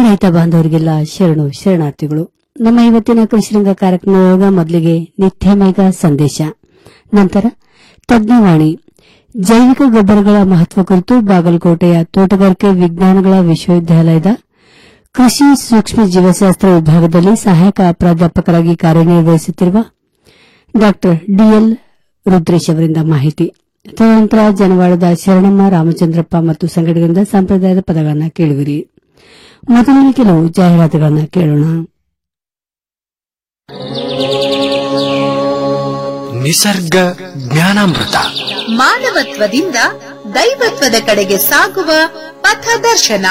ರೈತ ಬಾಂಧವರಿಗೆಲ್ಲ ಶರಣು ಶರಣಾರ್ಥಿಗಳು ನಮ್ಮ ಇವತ್ತಿನ ಕೃಷಿರಂಗ ಕಾರ್ಯಕ್ರಮದೊಳಗ ಮೊದಲಿಗೆ ನಿತ್ಯ ಮೇಘ ಸಂದೇಶ ನಂತರ ತಜ್ಞವಾಣಿ ಜೈವಿಕ ಗೊಬ್ಬರಗಳ ಮಹತ್ವ ಕುರಿತು ಬಾಗಲಕೋಟೆಯ ತೋಟಗಾರಿಕೆ ವಿಜ್ಞಾನಗಳ ವಿಶ್ವವಿದ್ಯಾಲಯದ ಕೃಷಿ ಸೂಕ್ಷ್ಮ ಜೀವಶಾಸ್ತ್ರ ವಿಭಾಗದಲ್ಲಿ ಸಹಾಯಕ ಪ್ರಾಧ್ಯಾಪಕರಾಗಿ ಕಾರ್ಯನಿರ್ವಹಿಸುತ್ತಿರುವ ಡಾ ಡಿಎಲ್ ರುದ್ರೇಶ್ ಅವರಿಂದ ಮಾಹಿತಿ ತದನಂತರ ಜನವಾಳದ ಶರಣಮ್ಮ ರಾಮಚಂದ್ರಪ್ಪ ಮತ್ತು ಸಂಘಟನೆಯಿಂದ ಸಂಪ್ರದಾಯದ ಪದಗಳನ್ನು ಕೇಳುವಿರಿ ಮೊದಲಿಗೆ ಕೆಲವು ಜಾಹೀರಾತುಗಳನ್ನು ಕೇಳೋಣ ನಿಸರ್ಗ ಜ್ಞಾನಾಮೃತ ಮಾನವತ್ವದಿಂದ ದೈವತ್ವದ ಕಡೆಗೆ ಸಾಗುವ ಪಥದರ್ಶನ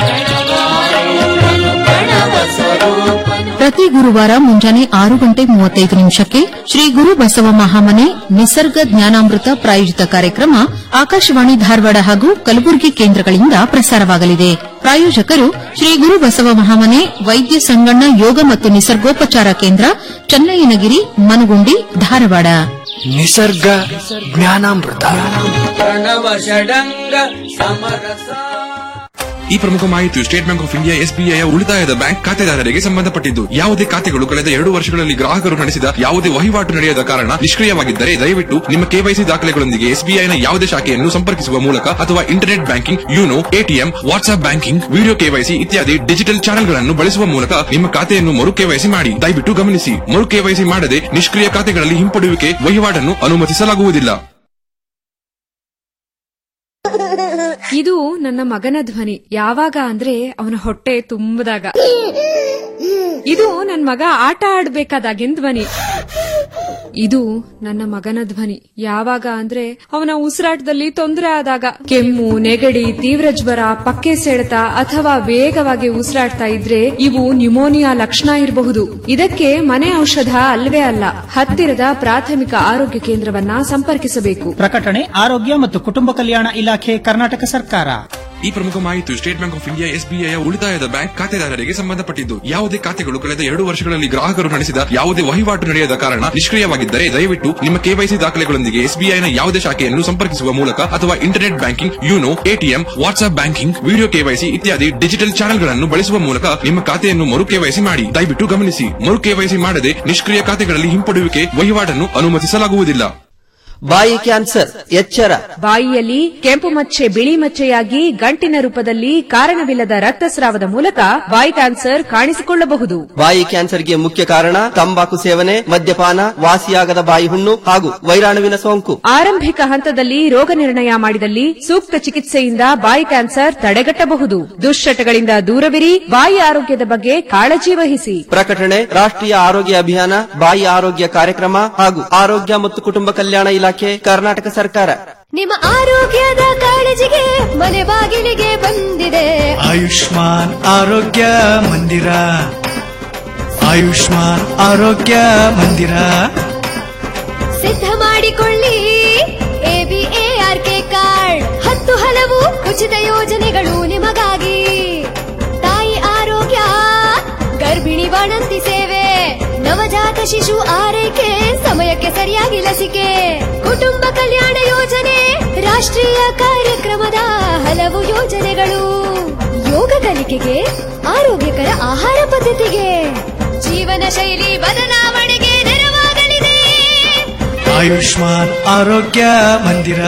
ಪ್ರತಿ ಗುರುವಾರ ಮುಂಜಾನೆ ಆರು ಗಂಟೆ ಮೂವತ್ತೈದು ನಿಮಿಷಕ್ಕೆ ಶ್ರೀ ಗುರು ಬಸವ ಮಹಾಮನೆ ನಿಸರ್ಗ ಜ್ಞಾನಾಮೃತ ಪ್ರಾಯೋಜಿತ ಕಾರ್ಯಕ್ರಮ ಆಕಾಶವಾಣಿ ಧಾರವಾಡ ಹಾಗೂ ಕಲಬುರಗಿ ಕೇಂದ್ರಗಳಿಂದ ಪ್ರಸಾರವಾಗಲಿದೆ ಪ್ರಾಯೋಜಕರು ಶ್ರೀ ಗುರು ಬಸವ ಮಹಾಮನೆ ವೈದ್ಯ ಸಂಗಣ್ಣ ಯೋಗ ಮತ್ತು ನಿಸರ್ಗೋಪಚಾರ ಕೇಂದ್ರ ಚನ್ನಯ್ಯನಗಿರಿ ಮನಗುಂಡಿ ಧಾರವಾಡ ನಿಸರ್ಗ ಜ್ಞಾನಾಮೃತ ಈ ಪ್ರಮುಖ ಮಾಹಿತಿಯು State Bank of India SBI ಉಳಿತಾಯದ ಬ್ಯಾಂಕ್ ಖಾತೆದಾರರಿಗೆ ಸಂಬಂಧಪಟ್ಟಿದ್ದು ಯಾವುದೇ ಖಾತೆಗಳು ಕಳೆದ ಎರಡು ವರ್ಷಗಳಲ್ಲಿ ಗ್ರಾಹಕರು ನಡೆಸಿದ ಯಾವುದೇ ವಹಿವಾಟು ನಡೆಯದ ಕಾರಣ ನಿಷ್ಕ್ರಿಯವಾಗಿದ್ದರೆ ದಯವಿಟ್ಟು ನಿಮ್ಮ ಕೆವೈಸಿ ದಾಖಲೆಗಳೊಂದಿಗೆ ಎಸ್ಬಿಐನ ಯಾವುದೇ ಶಾಖೆಯನ್ನು ಸಂಪರ್ಕಿಸುವ ಮೂಲಕ ಅಥವಾ internet banking YONO ATM WhatsApp banking video KYC ಇತ್ಯಾದಿ ಡಿಜಿಟಲ್ ಚಾನೆಲ್ಗಳನ್ನು ಬಳಸುವ ಮೂಲಕ ನಿಮ್ಮ ಖಾತೆಯನ್ನು ಮರು ಕೆವೈಸಿ ಮಾಡಿ ದಯವಿಟ್ಟು ಗಮನಿಸಿ ಮರು ಕೆವೈಸಿ ಮಾಡದೆ ನಿಷ್ಕ್ರಿಯ ಖಾತೆಗಳಲ್ಲಿ ಹಿಂಪಡೆಯುವಿಕೆ ವಹಿವಾಟನ್ನು ಅನುಮತಿಸಲಾಗುವುದಿಲ್ಲ ಇದು ನನ್ನ ಮಗನ ಧ್ವನಿ ಯಾವಾಗ ಅಂದ್ರೆ ಅವನ ಹೊಟ್ಟೆ ತುಂಬದಾಗ ಇದು ನನ್ನ ಮಗ ಆಟ ಆಡ್ಬೇಕಾದಾಗಿನ ಧ್ವನಿ ಇದು ನನ್ನ ಮಗನ ಧ್ವನಿ ಯಾವಾಗ ಅಂದ್ರೆ ಅವನ ಉಸಿರಾಟದಲ್ಲಿ ತೊಂದರೆ ಆದಾಗ ಕೆಮ್ಮು ನೆಗಡಿ ತೀವ್ರ ಜ್ವರ ಪಕ್ಕೆ ಸೆಳೆತ ಅಥವಾ ವೇಗವಾಗಿ ಉಸಿರಾಡ್ತಾ ಇದ್ರೆ ಇವು ನ್ಯುಮೋನಿಯಾ ಲಕ್ಷಣ ಇರಬಹುದು ಇದಕ್ಕೆ ಮನೆ ಔಷಧ ಅಲ್ವೇ ಅಲ್ಲ ಹತ್ತಿರದ ಪ್ರಾಥಮಿಕ ಆರೋಗ್ಯ ಕೇಂದ್ರವನ್ನ ಸಂಪರ್ಕಿಸಬೇಕು ಪ್ರಕಟಣೆ ಆರೋಗ್ಯ ಮತ್ತು ಕುಟುಂಬ ಕಲ್ಯಾಣ ಇಲಾಖೆ ಕರ್ನಾಟಕ ಸರ್ಕಾರ ಈ ಪ್ರಮುಖ ಮಾಹಿತಿಯು State Bank of India SBI ಉಳಿತಾಯದ ಬ್ಯಾಂಕ್ ಖಾತೆದಾರರಿಗೆ ಸಂಬಂಧಪಟ್ಟಿದ್ದು ಯಾವುದೇ ಖಾತೆಗಳು ಕಳೆದ ಎರಡು ವರ್ಷಗಳಲ್ಲಿ ಗ್ರಾಹಕರು ನಡೆಸಿದ ಯಾವುದೇ ವಹಿವಾಟು ನಡೆಯದ ಕಾರಣ ನಿಷ್ಕ್ರಿಯವಾಗಿದ್ದರೆ ದಯವಿಟ್ಟು ನಿಮ್ಮ ಕೆವೈಸಿ ದಾಖಲೆಗಳೊಂದಿಗೆ ಎಸ್ಬಿಐನ ಯಾವುದೇ ಶಾಖೆಯನ್ನು ಸಂಪರ್ಕಿಸುವ ಮೂಲಕ ಅಥವಾ internet banking YONO ATM WhatsApp banking video KYC ಇತ್ಯಾದಿ ಡಿಜಿಟಲ್ ಚಾನೆಲ್ಗಳನ್ನು ಬಳಸುವ ಮೂಲಕ ನಿಮ್ಮ ಖಾತೆಯನ್ನು ಮರು ಕೆವೈಸಿ ಮಾಡಿ ದಯವಿಟ್ಟು ಗಮನಿಸಿ ಮರು ಕೆವೈಸಿ ಮಾಡದೆ ನಿಷ್ಕ್ರಿಯ ಖಾತೆಗಳಲ್ಲಿ ಹಿಂಪಡೆಯುವಿಕೆ ವಹಿವಾಟನ್ನು ಅನುಮತಿಸಲಾಗುವುದಿಲ್ಲ ಬಾಯಿ ಕ್ಯಾನ್ಸರ್ ಎಚ್ಚರ ಬಾಯಿಯಲ್ಲಿ ಕೆಂಪು ಮಚ್ಚೆ ಬಿಳಿ ಮಚ್ಚೆಯಾಗಿ ಗಂಟಿನ ರೂಪದಲ್ಲಿ ಕಾರಣವಿಲ್ಲದ ರಕ್ತಸ್ರಾವದ ಮೂಲಕ ಬಾಯಿ ಕ್ಯಾನ್ಸರ್ ಕಾಣಿಸಿಕೊಳ್ಳಬಹುದು ಬಾಯಿ ಕ್ಯಾನ್ಸರ್ಗೆ ಮುಖ್ಯ ಕಾರಣ ತಂಬಾಕು ಸೇವನೆ ಮದ್ಯಪಾನ ವಾಸಿಯಾಗದ ಬಾಯಿ ಹುಣ್ಣು ಹಾಗೂ ವೈರಾಣುವಿನ ಸೋಂಕು ಆರಂಭಿಕ ಹಂತದಲ್ಲಿ ರೋಗ ನಿರ್ಣಯ ಮಾಡಿದಲ್ಲಿ ಸೂಕ್ತ ಚಿಕಿತ್ಸೆಯಿಂದ ಬಾಯಿ ಕ್ಯಾನ್ಸರ್ ತಡೆಗಟ್ಟಬಹುದು ದುಶ್ಚಟಗಳಿಂದ ದೂರವಿರಿ ಬಾಯಿ ಆರೋಗ್ಯದ ಬಗ್ಗೆ ಕಾಳಜಿ ವಹಿಸಿ ಪ್ರಕಟಣೆ ರಾಷ್ಟ್ರೀಯ ಆರೋಗ್ಯ ಅಭಿಯಾನ ಬಾಯಿ ಆರೋಗ್ಯ ಕಾರ್ಯಕ್ರಮ ಹಾಗೂ ಆರೋಗ್ಯ ಮತ್ತು ಕುಟುಂಬ ಕಲ್ಯಾಣ ಇಲಾಖೆ ಕರ್ನಾಟಕ ಸರ್ಕಾರ ನಿಮ್ಮ ಆರೋಗ್ಯದ ಕಾಳಜಿಗೆ ಮನೆ ಬಾಗಿಲಿಗೆ ಬಂದಿದೆ ಆಯುಷ್ಮಾನ್ ಆರೋಗ್ಯ ಮಂದಿರ ಆಯುಷ್ಮಾನ್ ಆರೋಗ್ಯ ಮಂದಿರ ಸಿದ್ಧ ಮಾಡಿಕೊಳ್ಳಿ ಎಬಿಎಆರ್ಕೆ ಕಾರ್ಡ್ ಹತ್ತು ಹಲವು ಉಚಿತ ಯೋಜನೆಗಳು ನಿಮಗಾಗಿ ತಾಯಿ ಆರೋಗ್ಯ ಗರ್ಭಿಣಿ ಬಾಣಂತಿ ಸೇವೆ ನವಜಾತ ಶಿಶು ಆರೈಕೆ ಸಮಯಕ್ಕೆ ಸರಿಯಾಗಿ ಲಸಿಕೆ ಕುಟುಂಬ ಕಲ್ಯಾಣ ಯೋಜನೆ ರಾಷ್ಟ್ರೀಯ ಕಾರ್ಯಕ್ರಮದ ಹಲವು ಯೋಜನೆಗಳು ಯೋಗ ಕಲಿಕೆಗೆ ಆರೋಗ್ಯಕರ ಆಹಾರ ಪದ್ಧತಿಗೆ ಜೀವನ ಶೈಲಿ ಬದಲಾವಣೆಗೆ ನೆರವಾಗಲಿದೆ ಆಯುಷ್ಮಾನ್ ಆರೋಗ್ಯ ಮಂದಿರ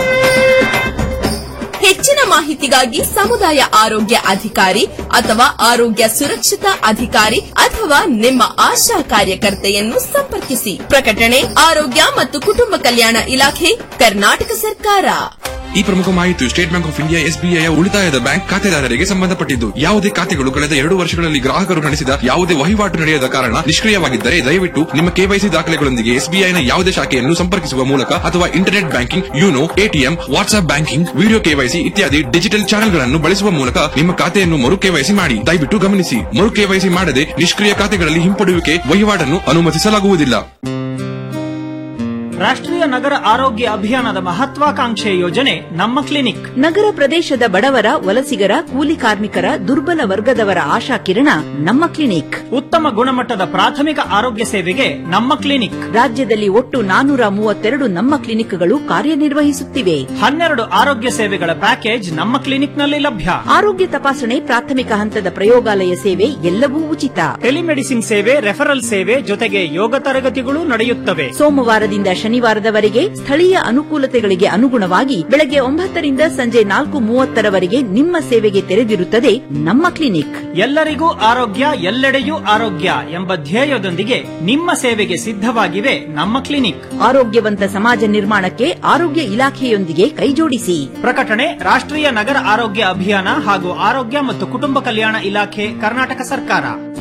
ಹೆಚ್ಚಿನ ಮಾಹಿತಿಗಾಗಿ ಸಮುದಾಯ ಆರೋಗ್ಯ ಅಧಿಕಾರಿ ಅಥವಾ ಆರೋಗ್ಯ ಸುರಕ್ಷತಾ ಅಧಿಕಾರಿ ಅಥವಾ ನಿಮ್ಮ ಆಶಾ ಕಾರ್ಯಕರ್ತೆಯನ್ನು ಸಂಪರ್ಕಿಸಿ ಪ್ರಕಟಣೆ ಆರೋಗ್ಯ ಮತ್ತು ಕುಟುಂಬ ಕಲ್ಯಾಣ ಇಲಾಖೆ ಕರ್ನಾಟಕ ಸರ್ಕಾರ ಈ ಪ್ರಮುಖ ಮಾಹಿತಿಯು State Bank of India SBI ಉಳಿತಾಯದ ಬ್ಯಾಂಕ್ ಖಾತೆದಾರರಿಗೆ ಸಂಬಂಧಪಟ್ಟಿದ್ದು ಯಾವುದೇ ಖಾತೆಗಳು ಕಳೆದ ಎರಡು ವರ್ಷಗಳಲ್ಲಿ ಗ್ರಾಹಕರು ನಡೆಸಿದ ಯಾವುದೇ ವಹಿವಾಟು ನಡೆಯದ ಕಾರಣ ನಿಷ್ಕ್ರಿಯವಾಗಿದ್ದರೆ ದಯವಿಟ್ಟು ನಿಮ್ಮ ಕೆವೈಸಿ ದಾಖಲೆಗಳೊಂದಿಗೆ ಎಸ್ಬಿಐನ ಯಾವುದೇ ಶಾಖೆಯನ್ನು ಸಂಪರ್ಕಿಸುವ ಮೂಲಕ ಅಥವಾ internet banking YONO ATM WhatsApp banking video KYC ಇತ್ಯಾದಿ ಡಿಜಿಟಲ್ ಚಾನೆಲ್ಗಳನ್ನು ಬಳಸುವ ಮೂಲಕ ನಿಮ್ಮ ಖಾತೆಯನ್ನು ಮರು ಕೆವೈಸಿ ಮಾಡಿ ದಯವಿಟ್ಟು ಗಮನಿಸಿ ಮರು ಕೆವೈಸಿ ಮಾಡದೆ ನಿಷ್ಕ್ರಿಯ ಖಾತೆಗಳಲ್ಲಿ ಹಿಂಪಡೆಯುವಿಕೆ ವಹಿವಾಟನ್ನು ಅನುಮತಿಸಲಾಗುವುದಿಲ್ಲ ರಾಷ್ಟ್ರೀಯ ನಗರ ಆರೋಗ್ಯ ಅಭಿಯಾನದ ಮಹತ್ವಾಕಾಂಕ್ಷೆ ಯೋಜನೆ ನಮ್ಮ ಕ್ಲಿನಿಕ್ ನಗರ ಪ್ರದೇಶದ ಬಡವರ ವಲಸಿಗರ ಕೂಲಿ ಕಾರ್ಮಿಕರ ದುರ್ಬಲ ವರ್ಗದವರ ಆಶಾ ಕಿರಣ ನಮ್ಮ ಕ್ಲಿನಿಕ್ ಉತ್ತಮ ಗುಣಮಟ್ಟದ ಪ್ರಾಥಮಿಕ ಆರೋಗ್ಯ ಸೇವೆಗೆ ನಮ್ಮ ಕ್ಲಿನಿಕ್ ರಾಜ್ಯದಲ್ಲಿ ಒಟ್ಟು ನಾನೂರ ಮೂವತ್ತೆರಡು ನಮ್ಮ ಕ್ಲಿನಿಕ್ಗಳು ಕಾರ್ಯನಿರ್ವಹಿಸುತ್ತಿವೆ ಹನ್ನೆರಡು ಆರೋಗ್ಯ ಸೇವೆಗಳ ಪ್ಯಾಕೇಜ್ ನಮ್ಮ ಕ್ಲಿನಿಕ್ನಲ್ಲಿ ಲಭ್ಯ ಆರೋಗ್ಯ ತಪಾಸಣೆ ಪ್ರಾಥಮಿಕ ಹಂತದ ಪ್ರಯೋಗಾಲಯ ಸೇವೆ ಎಲ್ಲವೂ ಉಚಿತ ಟೆಲಿಮೆಡಿಸಿನ್ ಸೇವೆ ರೆಫರಲ್ ಸೇವೆ ಜೊತೆಗೆ ಯೋಗ ತರಗತಿಗಳು ನಡೆಯುತ್ತವೆ ಸೋಮವಾರದಿಂದ ಶನಿವಾರದವರೆಗೆ ಸ್ಥಳೀಯ ಅನುಕೂಲತೆಗಳಿಗೆ ಅನುಗುಣವಾಗಿ ಬೆಳಗ್ಗೆ ಒಂಬತ್ತರಿಂದ ಸಂಜೆ ನಾಲ್ಕು ಮೂವತ್ತರವರೆಗೆ ನಿಮ್ಮ ಸೇವೆಗೆ ತೆರೆದಿರುತ್ತದೆ ನಮ್ಮ ಕ್ಲಿನಿಕ್ ಎಲ್ಲರಿಗೂ ಆರೋಗ್ಯ ಎಲ್ಲೆಡೆಯೂ ಆರೋಗ್ಯ ಎಂಬ ಧ್ಯೇಯದೊಂದಿಗೆ ನಿಮ್ಮ ಸೇವೆಗೆ ಸಿದ್ಧವಾಗಿವೆ ನಮ್ಮ ಕ್ಲಿನಿಕ್ ಆರೋಗ್ಯವಂತ ಸಮಾಜ ನಿರ್ಮಾಣಕ್ಕೆ ಆರೋಗ್ಯ ಇಲಾಖೆಯೊಂದಿಗೆ ಕೈಜೋಡಿಸಿ ಪ್ರಕಟಣೆ ರಾಷ್ಟ್ರೀಯ ನಗರ ಆರೋಗ್ಯ ಅಭಿಯಾನ ಹಾಗೂ ಆರೋಗ್ಯ ಮತ್ತು ಕುಟುಂಬ ಕಲ್ಯಾಣ ಇಲಾಖೆ ಕರ್ನಾಟಕ ಸರ್ಕಾರ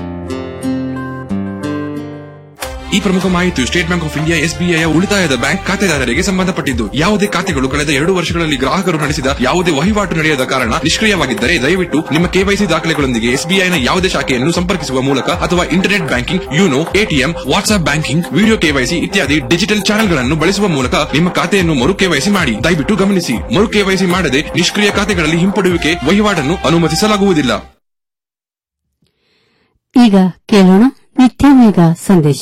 ಈ ಪ್ರಮುಖ ಮಾಹಿತಿಯು State Bank of India SBI ಉಳಿತಾಯದ ಬ್ಯಾಂಕ್ ಖಾತೆದಾರರಿಗೆ ಸಂಬಂಧಪಟ್ಟಿದ್ದು ಯಾವುದೇ ಖಾತೆಗಳು ಕಳೆದ ಎರಡು ವರ್ಷಗಳಲ್ಲಿ ಗ್ರಾಹಕರು ನಡೆಸಿದ ಯಾವುದೇ ವಹಿವಾಟು ನಡೆಯದ ಕಾರಣ ನಿಷ್ಕ್ರಿಯವಾಗಿದ್ದರೆ ದಯವಿಟ್ಟು ನಿಮ್ಮ ಕೆವೈಸಿ ದಾಖಲೆಗಳೊಂದಿಗೆ ಎಸ್ಬಿಐನ ಯಾವುದೇ ಶಾಖೆಯನ್ನು ಸಂಪರ್ಕಿಸುವ ಮೂಲಕ ಅಥವಾ internet banking YONO ATM WhatsApp banking video KYC ಇತ್ಯಾದಿ ಡಿಜಿಟಲ್ ಚಾನೆಲ್ಗಳನ್ನು ಬಳಸುವ ಮೂಲಕ ನಿಮ್ಮ ಖಾತೆಯನ್ನು ಮರು ಕೆವೈಸಿ ಮಾಡಿ ದಯವಿಟ್ಟು ಗಮನಿಸಿ ಮರು ಕೆವೈಸಿ ಮಾಡದೆ ನಿಷ್ಕ್ರಿಯ ಖಾತೆಗಳಲ್ಲಿ ಹಿಂಪಡೆಯುವಿಕೆ ವಹಿವಾಟನ್ನು ಅನುಮತಿಸಲಾಗುವುದಿಲ್ಲ ಈಗ ಕೇಳೋಣ ನಿತ್ಯ ಮೇಘ ಸಂದೇಶ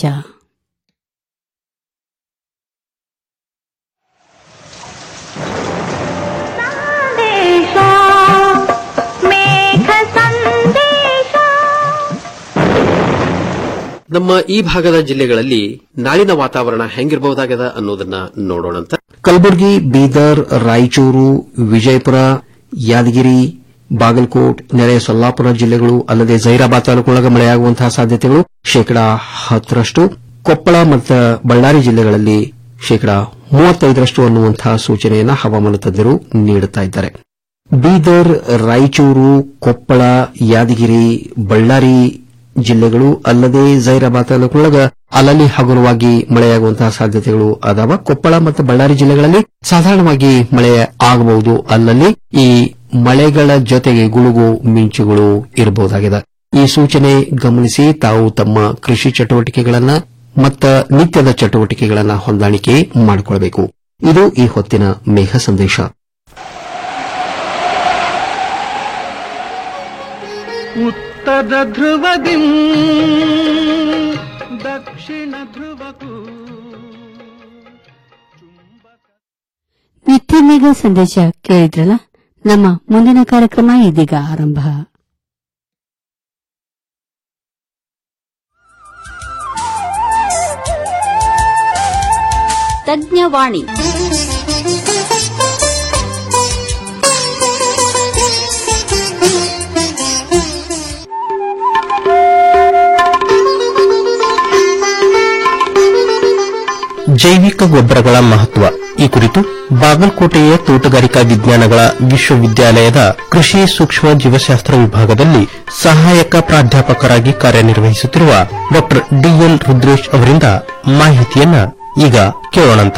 ನಮ್ಮ ಈ ಭಾಗದ ಜಿಲ್ಲೆಗಳಲ್ಲಿ ನಾಳಿನ ವಾತಾವರಣ ಹೆಂಗಿರಬಹುದಾಗದ ಅನ್ನೋದನ್ನ ನೋಡೋಣಂತ ಕಲಬುರಗಿ ಬೀದರ್ ರಾಯಚೂರು ವಿಜಯಪುರ ಯಾದಗಿರಿ ಬಾಗಲಕೋಟ್ ನೆರೆ ಸೊಲ್ಲಾಪುರ ಜಿಲ್ಲೆಗಳು ಅಲ್ಲದೆ ಜೈರಾಬಾದ್ ತಾಲೂಕೊಳಗ ಮಳೆಯಾಗುವಂತಹ ಸಾಧ್ಯತೆಗಳು ಶೇಕಡಾ ಹತ್ತರಷ್ಟು ಕೊಪ್ಪಳ ಮತ್ತು ಬಳ್ಳಾರಿ ಜಿಲ್ಲೆಗಳಲ್ಲಿ ಶೇಕಡಾ ಮೂವತ್ತೈದರಷ್ಟು ಅನ್ನುವಂತಹ ಸೂಚನೆಯನ್ನು ಹವಾಮಾನ ತಜ್ಞರು ನೀಡುತ್ತಾ ಇದ್ದಾರೆ ಬೀದರ್ ರಾಯಚೂರು ಕೊಪ್ಪಳ ಯಾದಗಿರಿ ಬಳ್ಳಾರಿ ಜಿಲ್ಲೆಗಳು ಅಲ್ಲದೆ ಜೈರಾಬಾದ್ ತಾಲೂಕೊಳಗ ಅಲ್ಲಲ್ಲಿ ಹಗುರವಾಗಿ ಮಳೆಯಾಗುವಂತಹ ಸಾಧ್ಯತೆಗಳು ಅದಾವ ಕೊಪ್ಪಳ ಮತ್ತು ಬಳ್ಳಾರಿ ಜಿಲ್ಲೆಗಳಲ್ಲಿ ಸಾಧಾರಣವಾಗಿ ಮಳೆ ಆಗಬಹುದು ಅಲ್ಲಲ್ಲಿ ಈ ಮಳೆಗಳ ಜೊತೆಗೆ ಗುಡುಗು ಮಿಂಚುಗಳು ಇರಬಹುದಾಗಿದೆ ಈ ಸೂಚನೆ ಗಮನಿಸಿ ತಾವು ತಮ್ಮ ಕೃಷಿ ಚಟುವಟಿಕೆಗಳನ್ನ ಮತ್ತು ನಿತ್ಯದ ಚಟುವಟಿಕೆಗಳನ್ನ ಹೊಂದಾಣಿಕೆ ಮಾಡಿಕೊಳ್ಳಬೇಕು ಇದು ಈ ಹೊತ್ತಿನ ಮೇಘ ಸಂದೇಶ ಉತ್ತರ ಧ್ರುವದಿ ದಕ್ಷಿಣ ಧ್ರುವಕ್ಕೂ ನಿತ್ಯ ಮೇಘ ಸಂದೇಶ ಕೇಳಿದ್ರಲ್ಲ ನಮ್ಮ ಮುಂದಿನ ಕಾರ್ಯಕ್ರಮ ಇದೀಗ ಆರಂಭ ತಜ್ಞವಾಣಿ ಜೈವಿಕ ಗೊಬ್ಬರಗಳ ಮಹತ್ವ ಈ ಕುರಿತು ಬಾಗಲಕೋಟೆಯ ತೋಟಗಾರಿಕಾ ವಿಜ್ಞಾನಗಳ ವಿಶ್ವವಿದ್ಯಾಲಯದ ಕೃಷಿ ಸೂಕ್ಷ್ಮ ಜೀವಶಾಸ್ತ್ರ ವಿಭಾಗದಲ್ಲಿ ಸಹಾಯಕ ಪ್ರಾಧ್ಯಾಪಕರಾಗಿ ಕಾರ್ಯನಿರ್ವಹಿಸುತ್ತಿರುವ ಡಾ ಡಿಎಲ್ ರುದ್ರೇಶ್ ಅವರಿಂದ ಮಾಹಿತಿಯನ್ನ ಈಗ ಕೇಳೋಣಂತ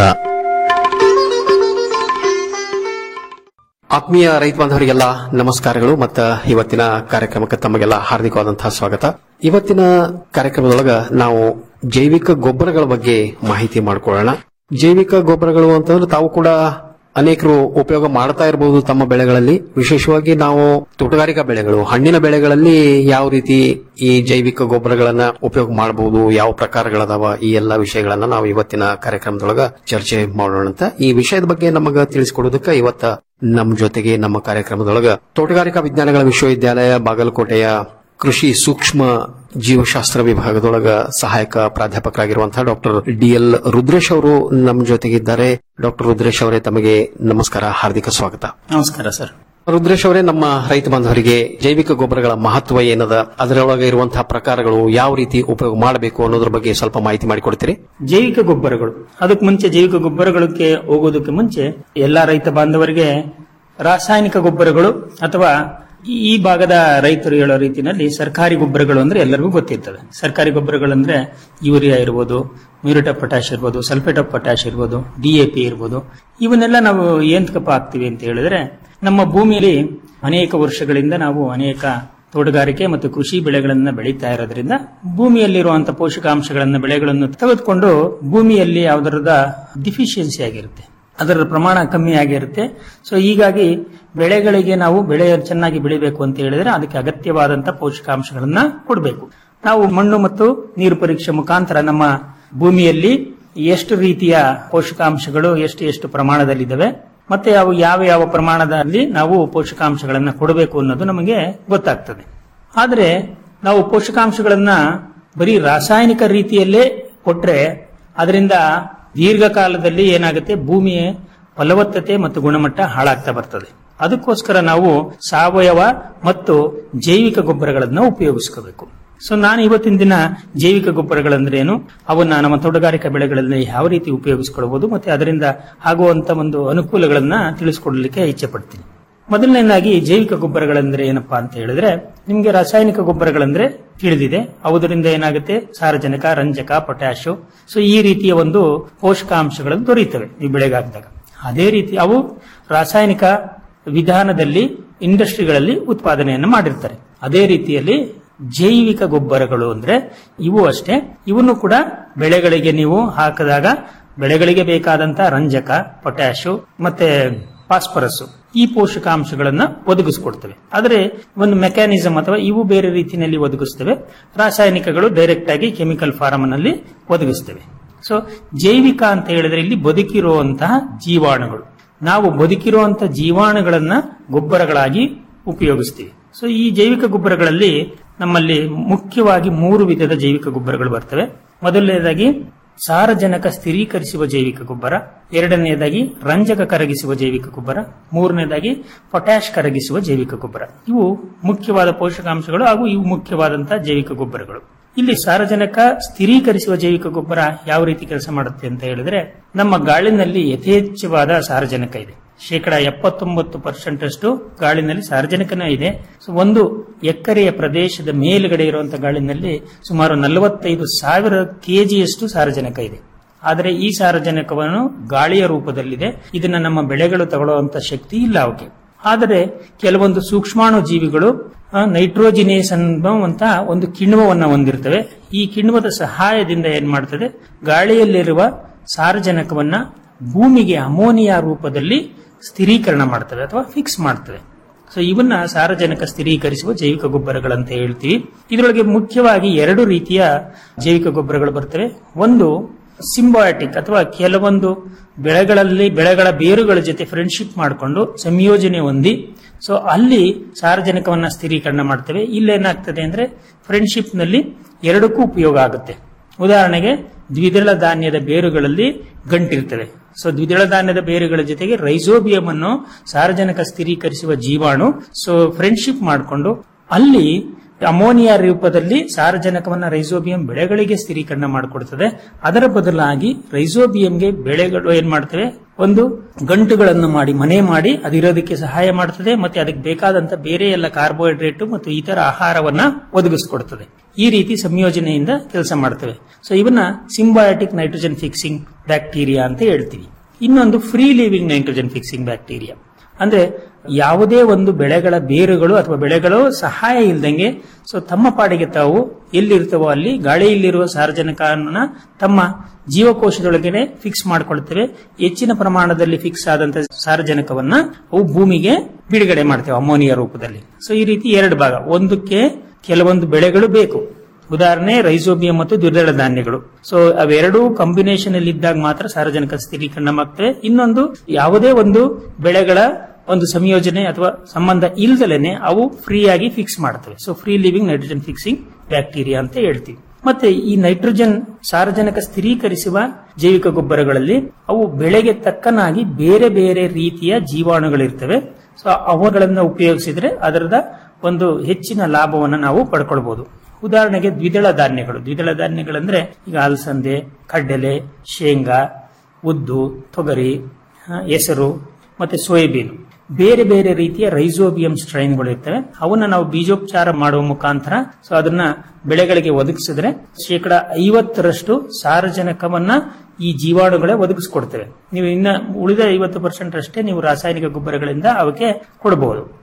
ಆತ್ಮೀಯ ರೈತ ಬಾಂಧವರಿಗೆಲ್ಲ ನಮಸ್ಕಾರಗಳು ಮತ್ತು ಇವತ್ತಿನ ಕಾರ್ಯಕ್ರಮಕ್ಕೆ ತಮಗೆಲ್ಲ ಹಾರ್ದಿಕವಾದಂತಹ ಸ್ವಾಗತ ಇವತ್ತಿನ ಕಾರ್ಯಕ್ರಮದೊಳಗ ನಾವು ಜೈವಿಕ ಗೊಬ್ಬರಗಳ ಬಗ್ಗೆ ಮಾಹಿತಿ ಮಾಡಿಕೊಳ್ಳೋಣ ಜೈವಿಕ ಗೊಬ್ಬರಗಳು ಅಂತಂದ್ರೆ ತಾವು ಕೂಡ ಅನೇಕರು ಉಪಯೋಗ ಮಾಡ್ತಾ ಇರಬಹುದು ತಮ್ಮ ಬೆಳೆಗಳಲ್ಲಿ ವಿಶೇಷವಾಗಿ ನಾವು ತೋಟಗಾರಿಕಾ ಬೆಳೆಗಳು ಹಣ್ಣಿನ ಬೆಳೆಗಳಲ್ಲಿ ಯಾವ ರೀತಿ ಈ ಜೈವಿಕ ಗೊಬ್ಬರಗಳನ್ನ ಉಪಯೋಗ ಮಾಡಬಹುದು ಯಾವ ಪ್ರಕಾರಗಳದಾವ ಈ ಎಲ್ಲಾ ವಿಷಯಗಳನ್ನ ನಾವು ಇವತ್ತಿನ ಕಾರ್ಯಕ್ರಮದೊಳಗ ಚರ್ಚೆ ಮಾಡೋಣ ಅಂತ ಈ ವಿಷಯದ ಬಗ್ಗೆ ನಮಗ ತಿಳಿಸಿಕೊಡೋದಕ್ಕೆ ಇವತ್ತ ನಮ್ಮ ಜೊತೆಗೆ ನಮ್ಮ ಕಾರ್ಯಕ್ರಮದೊಳಗ ತೋಟಗಾರಿಕಾ ವಿಜ್ಞಾನಗಳ ವಿಶ್ವವಿದ್ಯಾಲಯ ಬಾಗಲಕೋಟೆಯ ಕೃಷಿ ಸೂಕ್ಷ್ಮ ಜೀವಶಾಸ್ತ್ರ ವಿಭಾಗದೊಳಗ ಸಹಾಯಕ ಪ್ರಾಧ್ಯಾಪಕರಾಗಿರುವಂತಹ ಡಾಕ್ಟರ್ ಡಿಎಲ್ ರುದ್ರೇಶ್ ಅವರು ನಮ್ಮ ಜೊತೆಗಿದ್ದಾರೆ ಡಾಕ್ಟರ್ ರುದ್ರೇಶ್ ಅವರೇ ತಮಗೆ ನಮಸ್ಕಾರ ಹಾರ್ದಿಕ ಸ್ವಾಗತ ನಮಸ್ಕಾರ ಸರ್ ರುದ್ರೇಶ್ ಅವರೇ ನಮ್ಮ ರೈತ ಬಾಂಧವರಿಗೆ ಜೈವಿಕ ಗೊಬ್ಬರಗಳ ಮಹತ್ವ ಏನದ ಅದರೊಳಗೆ ಇರುವಂತಹ ಪ್ರಕಾರಗಳು ಯಾವ ರೀತಿ ಉಪಯೋಗ ಮಾಡಬೇಕು ಅನ್ನೋದ್ರ ಬಗ್ಗೆ ಸ್ವಲ್ಪ ಮಾಹಿತಿ ಮಾಡಿಕೊಡ್ತೀರಿ ಜೈವಿಕ ಗೊಬ್ಬರಗಳು ಅದಕ್ಕೆ ಮುಂಚೆ ಜೈವಿಕ ಗೊಬ್ಬರಗಳಿಗೆ ಹೋಗೋದಕ್ಕೆ ಮುಂಚೆ ಎಲ್ಲಾ ರೈತ ಬಾಂಧವರಿಗೆ ರಾಸಾಯನಿಕ ಗೊಬ್ಬರಗಳು ಅಥವಾ ಈ ಭಾಗದ ರೈತರು ಹೇಳೋ ರೀತಿಯಲ್ಲಿ ಸರ್ಕಾರಿ ಗೊಬ್ಬರಗಳು ಅಂದ್ರೆ ಎಲ್ಲರಿಗೂ ಗೊತ್ತಿರ್ತದೆ ಸರ್ಕಾರಿ ಗೊಬ್ಬರಗಳಂದ್ರೆ ಯೂರಿಯಾ ಇರ್ಬೋದು ಮ್ಯೂರಿಟ್ ಆಫ್ ಪೊಟ್ಯಾಶ್ ಇರ್ಬೋದು ಸಲ್ಫೇಟ್ ಆಫ್ ಪೊಟ್ಯಾಶ್ ಇರ್ಬೋದು ಡಿಎಪಿ ಇರ್ಬೋದು ಇವನ್ನೆಲ್ಲ ನಾವು ಏಂತಕಪ್ಪ ಹಾಕ್ತಿವಿ ಅಂತ ಹೇಳಿದ್ರೆ ನಮ್ಮ ಭೂಮಿಯಲ್ಲಿ ಅನೇಕ ವರ್ಷಗಳಿಂದ ನಾವು ಅನೇಕ ತೋಟಗಾರಿಕೆ ಮತ್ತು ಕೃಷಿ ಬೆಳೆಗಳನ್ನ ಬೆಳೀತಾ ಇರೋದ್ರಿಂದ ಭೂಮಿಯಲ್ಲಿರುವಂತಹ ಪೋಷಕಾಂಶಗಳನ್ನ ಬೆಳೆಗಳನ್ನು ತೆಗೆದುಕೊಂಡು ಭೂಮಿಯಲ್ಲಿ ಯಾವುದರದ ಡಿಫಿಷಿಯನ್ಸಿ ಆಗಿರುತ್ತೆ ಅದರ ಪ್ರಮಾಣ ಕಮ್ಮಿ ಆಗಿರುತ್ತೆ ಸೊ ಹೀಗಾಗಿ ಬೆಳೆಗಳಿಗೆ ನಾವು ಬೆಳೆ ಚೆನ್ನಾಗಿ ಬೆಳಿಬೇಕು ಅಂತ ಹೇಳಿದ್ರೆ ಅದಕ್ಕೆ ಅಗತ್ಯವಾದಂತಹ ಪೋಷಕಾಂಶಗಳನ್ನ ಕೊಡಬೇಕು ನಾವು ಮಣ್ಣು ಮತ್ತು ನೀರು ಪರೀಕ್ಷೆ ಮುಖಾಂತರ ನಮ್ಮ ಭೂಮಿಯಲ್ಲಿ ಎಷ್ಟು ರೀತಿಯ ಪೋಷಕಾಂಶಗಳು ಎಷ್ಟು ಎಷ್ಟು ಪ್ರಮಾಣದಲ್ಲಿದ್ದಾವೆ ಮತ್ತೆ ಅವು ಯಾವ ಯಾವ ಪ್ರಮಾಣದಲ್ಲಿ ನಾವು ಪೋಷಕಾಂಶಗಳನ್ನ ಕೊಡಬೇಕು ಅನ್ನೋದು ನಮಗೆ ಗೊತ್ತಾಗ್ತದೆ ಆದರೆ ನಾವು ಪೋಷಕಾಂಶಗಳನ್ನ ಬರೀ ರಾಸಾಯನಿಕ ರೀತಿಯಲ್ಲೇ ಕೊಟ್ರೆ ಅದರಿಂದ ದೀರ್ಘಕಾಲದಲ್ಲಿ ಏನಾಗುತ್ತೆ ಭೂಮಿಯ ಫಲವತ್ತತೆ ಮತ್ತು ಗುಣಮಟ್ಟ ಹಾಳಾಗ್ತಾ ಬರ್ತದೆ ಅದಕ್ಕೋಸ್ಕರ ನಾವು ಸಾವಯವ ಮತ್ತು ಜೈವಿಕ ಗೊಬ್ಬರಗಳನ್ನ ಉಪಯೋಗಿಸ್ಕೋಬೇಕು ಸೊ ನಾನು ಇವತ್ತಿನ ದಿನ ಜೈವಿಕ ಗೊಬ್ಬರಗಳಂದ್ರೆ ಏನು ಅವನ್ನ ನಮ್ಮ ತೋಟಗಾರಿಕಾ ಬೆಳೆಗಳಲ್ಲಿ ಯಾವ ರೀತಿ ಉಪಯೋಗಿಸ್ಕೊಳ್ಬಹುದು ಮತ್ತೆ ಅದರಿಂದ ಆಗುವಂತ ಒಂದು ಅನುಕೂಲಗಳನ್ನ ತಿಳಿಸ್ಕೊಡ್ಲಿಕ್ಕೆ ಇಚ್ಛೆ ಪಡ್ತೀನಿ ಮೊದಲನೇದಾಗಿ ಜೈವಿಕ ಗೊಬ್ಬರಗಳಂದ್ರೆ ಏನಪ್ಪಾ ಅಂತ ಹೇಳಿದ್ರೆ ನಿಮ್ಗೆ ರಾಸಾಯನಿಕ ಗೊಬ್ಬರಗಳಂದ್ರೆ ತಿಳಿದಿದೆ ಅವುದರಿಂದ ಏನಾಗುತ್ತೆ ಸಾರಜನಕ ರಂಜಕ ಪೊಟ್ಯಾಶು ಸೊ ಈ ರೀತಿಯ ಒಂದು ಪೋಷಕಾಂಶಗಳು ದೊರೆಯುತ್ತವೆ ಈ ಬೆಳೆಗೆ ಹಾಕಿದಾಗ ಅದೇ ರೀತಿ ಅವು ರಾಸಾಯನಿಕ ವಿಧಾನದಲ್ಲಿ ಇಂಡಸ್ಟ್ರಿಗಳಲ್ಲಿ ಉತ್ಪಾದನೆಯನ್ನು ಮಾಡಿರ್ತಾರೆ ಅದೇ ರೀತಿಯಲ್ಲಿ ಜೈವಿಕ ಗೊಬ್ಬರಗಳು ಅಂದ್ರೆ ಇವು ಅಷ್ಟೇ ಇವನ್ನು ಕೂಡ ಬೆಳೆಗಳಿಗೆ ನೀವು ಹಾಕಿದಾಗ ಬೆಳೆಗಳಿಗೆ ಬೇಕಾದಂತ ರಂಜಕ ಪೊಟ್ಯಾಶು ಮತ್ತೆ ಫಾಸ್ಫರಸ್ ಈ ಪೋಷಕಾಂಶಗಳನ್ನ ಒದಗಿಸ್ಕೊಡ್ತವೆ ಆದರೆ ಒಂದು ಮೆಕ್ಯಾನಿಸಮ್ ಅಥವಾ ಇವು ಬೇರೆ ರೀತಿಯಲ್ಲಿ ಒದಗಿಸ್ತವೆ ರಾಸಾಯನಿಕಗಳು ಡೈರೆಕ್ಟ್ ಆಗಿ ಕೆಮಿಕಲ್ ಫಾರ್ಮ್ ನಲ್ಲಿ ಒದಗಿಸ್ತವೆ ಸೊ ಜೈವಿಕ ಅಂತ ಹೇಳಿದ್ರೆ ಇಲ್ಲಿ ಬದುಕಿರುವಂತಹ ಜೀವಾಣುಗಳು ನಾವು ಬದುಕಿರುವಂತಹ ಜೀವಾಣುಗಳನ್ನ ಗೊಬ್ಬರಗಳಾಗಿ ಉಪಯೋಗಿಸ್ತೀವಿ ಸೊ ಈ ಜೈವಿಕ ಗೊಬ್ಬರಗಳಲ್ಲಿ ನಮ್ಮಲ್ಲಿ ಮುಖ್ಯವಾಗಿ ಮೂರು ವಿಧದ ಜೈವಿಕ ಗೊಬ್ಬರಗಳು ಬರ್ತವೆ ಮೊದಲನೇದಾಗಿ ಸಾರಜನಕ ಸ್ಥಿರೀಕರಿಸುವ ಜೈವಿಕ ಗೊಬ್ಬರ ಎರಡನೆಯದಾಗಿ ರಂಜಕ ಕರಗಿಸುವ ಜೈವಿಕ ಗೊಬ್ಬರ ಮೂರನೇದಾಗಿ ಪೊಟ್ಯಾಶ್ ಕರಗಿಸುವ ಜೈವಿಕ ಗೊಬ್ಬರ ಇವು ಮುಖ್ಯವಾದ ಪೋಷಕಾಂಶಗಳು ಹಾಗೂ ಇವು ಮುಖ್ಯವಾದಂತಹ ಜೈವಿಕ ಗೊಬ್ಬರಗಳು ಇಲ್ಲಿ ಸಾರಜನಕ ಸ್ಥಿರೀಕರಿಸುವ ಜೈವಿಕ ಗೊಬ್ಬರ ಯಾವ ರೀತಿ ಕೆಲಸ ಮಾಡುತ್ತೆ ಅಂತ ಹೇಳಿದ್ರೆ ನಮ್ಮ ಗಾಳಿನಲ್ಲಿ ಯಥೇಚ್ಛವಾದ ಸಾರಜನಕ ಇದೆ ಶೇಕಡ ಎಪ್ಪತ್ತೊಂಬತ್ತು ಪರ್ಸೆಂಟ್ ಅಷ್ಟು ಗಾಳಿನಲ್ಲಿ ಸಾರಜನಕನೇ ಇದೆ ಸೊ ಒಂದು ಎಕರೆಯ ಪ್ರದೇಶದ ಮೇಲುಗಡೆ ಇರುವಂತಹ ಗಾಳಿನಲ್ಲಿ ಸುಮಾರು ನಲವತ್ತೈದು ಸಾವಿರ ಕೆಜಿಯಷ್ಟು ಸಾರಜನಕ ಇದೆ ಆದರೆ ಈ ಸಾರಜನಕವನ್ನು ಗಾಳಿಯ ರೂಪದಲ್ಲಿದೆ ಇದನ್ನ ನಮ್ಮ ಬೆಳೆಗಳು ತಗೊಳ್ಳುವಂತ ಶಕ್ತಿ ಇಲ್ಲ ಅವಕ್ಕೆ ಆದರೆ ಕೆಲವೊಂದು ಸೂಕ್ಷ್ಮಾಣು ಜೀವಿಗಳು ನೈಟ್ರೋಜಿನೇಸ್ ಅನ್ನುವಂತ ಒಂದು ಕಿಣ್ವವನ್ನು ಹೊಂದಿರ್ತವೆ ಈ ಕಿಣ್ವದ ಸಹಾಯದಿಂದ ಏನ್ ಮಾಡ್ತದೆ ಗಾಳಿಯಲ್ಲಿರುವ ಸಾರಜನಕವನ್ನ ಭೂಮಿಗೆ ಅಮೋನಿಯಾ ರೂಪದಲ್ಲಿ ಸ್ಥಿರೀಕರಣ ಮಾಡ್ತವೆ ಅಥವಾ ಫಿಕ್ಸ್ ಮಾಡ್ತವೆ ಸೊ ಇವನ್ನ ಸಾರಜನಕ ಸ್ಥಿರೀಕರಿಸುವ ಜೈವಿಕ ಗೊಬ್ಬರಗಳಂತ ಹೇಳ್ತೀವಿ ಇದರೊಳಗೆ ಮುಖ್ಯವಾಗಿ ಎರಡು ರೀತಿಯ ಜೈವಿಕ ಗೊಬ್ಬರಗಳು ಬರ್ತವೆ ಒಂದು ಸಿಂಬಯಾಟಿಕ್ ಅಥವಾ ಕೆಲವೊಂದು ಬೆಳೆಗಳಲ್ಲಿ ಬೆಳೆಗಳ ಬೇರುಗಳ ಜೊತೆ ಫ್ರೆಂಡ್ಶಿಪ್ ಮಾಡಿಕೊಂಡು ಸಂಯೋಜನೆ ಹೊಂದಿ ಸೊ ಅಲ್ಲಿ ಸಾರಜನಕವನ್ನ ಸ್ಥಿರೀಕರಣ ಮಾಡ್ತೇವೆ ಇಲ್ಲೇನಾಗ್ತದೆ ಅಂದ್ರೆ ಫ್ರೆಂಡ್ಶಿಪ್ ನಲ್ಲಿ ಎರಡಕ್ಕೂ ಉಪಯೋಗ ಆಗುತ್ತೆ ಉದಾಹರಣೆಗೆ ದ್ವಿದಳ ಧಾನ್ಯದ ಬೇರುಗಳಲ್ಲಿ ಗಂಟಿರ್ತವೆ ಸೊ ದ್ವಿದಳ ಧಾನ್ಯದ ಬೇರುಗಳ ಜೊತೆಗೆ ರೈಸೋಬಿಯಂ ಅನ್ನು ಸಾರಜನಕ ಸ್ಥಿರೀಕರಿಸುವ ಜೀವಾಣು ಸೊ ಫ್ರೆಂಡ್ಶಿಪ್ ಮಾಡಿಕೊಂಡು ಅಲ್ಲಿ ಅಮೋನಿಯಾ ರೂಪದಲ್ಲಿ ಸಾರಜನಕವನ್ನ ರೈಸೋಬಿಯಂ ಬೆಳೆಗಳಿಗೆ ಸ್ಥಿರೀಕರಣ ಮಾಡಿಕೊಡ್ತದೆ ಅದರ ಬದಲಾಗಿ ರೈಸೋಬಿಯಂಗೆ ಬೆಳೆಗಳು ಏನ್ ಮಾಡ್ತವೆ ಒಂದು ಗಂಟುಗಳನ್ನು ಮಾಡಿ ಮನೆ ಮಾಡಿ ಅದಿರೋದಕ್ಕೆ ಸಹಾಯ ಮಾಡ್ತದೆ ಮತ್ತೆ ಅದಕ್ಕೆ ಬೇಕಾದಂತ ಬೇರೆ ಎಲ್ಲ ಕಾರ್ಬೋಹೈಡ್ರೇಟ್ ಮತ್ತು ಇತರ ಆಹಾರವನ್ನ ಒದಗಿಸ್ಕೊಡ್ತದೆ ಈ ರೀತಿ ಸಂಯೋಜನೆಯಿಂದ ಕೆಲಸ ಮಾಡ್ತವೆ ಸೊ ಇವನ್ನ ಸಿಂಬಯಾಟಿಕ್ ನೈಟ್ರೋಜನ್ ಫಿಕ್ಸಿಂಗ್ ಬ್ಯಾಕ್ಟೀರಿಯಾ ಅಂತ ಹೇಳ್ತೀವಿ ಇನ್ನೊಂದು free living nitrogen fixing bacteria ಅಂದ್ರೆ ಯಾವುದೇ ಒಂದು ಬೆಳೆಗಳ ಬೇರುಗಳು ಅಥವಾ ಬೆಳೆಗಳು ಸಹಾಯ ಇಲ್ದಂಗೆ ಸೊ ತಮ್ಮ ಪಾಡಿಗೆ ತಾವು ಎಲ್ಲಿರ್ತವೋ ಅಲ್ಲಿ ಗಾಳಿಯಲ್ಲಿರುವ ಸಾರಜನಕನ ತಮ್ಮ ಜೀವಕೋಶದೊಳಗಡೆ ಫಿಕ್ಸ್ ಮಾಡ್ಕೊಳ್ತೇವೆ ಹೆಚ್ಚಿನ ಪ್ರಮಾಣದಲ್ಲಿ ಫಿಕ್ಸ್ ಆದಂತ ಸಾರಜನಕವನ್ನ ಅವು ಭೂಮಿಗೆ ಬಿಡುಗಡೆ ಮಾಡ್ತೇವೆ ಅಮೋನಿಯಾ ರೂಪದಲ್ಲಿ ಸೊ ಈ ರೀತಿ ಎರಡು ಭಾಗ ಒಂದಕ್ಕೆ ಕೆಲವೊಂದು ಬೆಳೆಗಳು ಬೇಕು ಉದಾಹರಣೆ ರೈಸೋಬಿಯಂ ಮತ್ತು ದ್ವಿದಳ ಧಾನ್ಯಗಳು ಸೊ ಅವೆರಡೂ ಕಾಂಬಿನೇಷನ್ ಅಲ್ಲಿ ಇದ್ದಾಗ ಮಾತ್ರ ಸಾರಜನಕ ಸ್ಥಿರೀಕರಣ ಆಗ್ತವೆ ಇನ್ನೊಂದು ಯಾವುದೇ ಒಂದು ಬೆಳೆಗಳ ಒಂದು ಸಂಯೋಜನೆ ಅಥವಾ ಸಂಬಂಧ ಇಲ್ದಲೇನೆ ಅವು ಫ್ರೀ ಆಗಿ ಫಿಕ್ಸ್ ಮಾಡ್ತವೆ so free living nitrogen fixing bacteria ಅಂತ ಹೇಳ್ತೀವಿ ಮತ್ತೆ ಈ ನೈಟ್ರೋಜನ್ ಸಾರಜನಕ ಸ್ಥಿರೀಕರಿಸುವ ಜೈವಿಕ ಗೊಬ್ಬರಗಳಲ್ಲಿ ಅವು ಬೆಳೆಗೆ ತಕ್ಕನಾಗಿ ಬೇರೆ ಬೇರೆ ರೀತಿಯ ಜೀವಾಣುಗಳಿರ್ತವೆ ಸೊ ಅವುಗಳನ್ನ ಉಪಯೋಗಿಸಿದ್ರೆ ಅದರದ ಒಂದು ಹೆಚ್ಚಿನ ಲಾಭವನ್ನು ನಾವು ಪಡ್ಕೊಳ್ಬಹುದು ಉದಾಹರಣೆಗೆ ದ್ವಿದಳ ಧಾನ್ಯಗಳು ದ್ವಿದಳ ಧಾನ್ಯಗಳಂದ್ರೆ ಈಗ ಅಲಸಂದೆ ಕಡ್ಡಲೆ ಶೇಂಗಾ ಉದ್ದು ತೊಗರಿ ಹೆಸರು ಮತ್ತೆ ಸೋಯಾಬೀನ್ ಬೇರೆ ಬೇರೆ ರೀತಿಯ ರೈಸೋಬಿಯಂ ಸ್ಟ್ರೈನ್ಗಳು ಇರ್ತವೆ ಅವನ್ನ ನಾವು ಬೀಜೋಪಚಾರ ಮಾಡುವ ಮುಖಾಂತರ ಸೊ ಅದನ್ನ ಬೆಳೆಗಳಿಗೆ ಒದಗಿಸಿದ್ರೆ ಶೇಕಡ ಐವತ್ತರಷ್ಟು ಸಾರಜನಕವನ್ನ ಈ ಜೀವಾಣುಗಳೇ ಒದಗಿಸ್ಕೊಡ್ತವೆ ನೀವು ಇನ್ನ ಉಳಿದ ಐವತ್ತು ಪರ್ಸೆಂಟ್ ಅಷ್ಟೇ ನೀವು ರಾಸಾಯನಿಕ ಗೊಬ್ಬರಗಳಿಂದ ಅವಕ್ಕೆ ಕೊಡಬಹುದು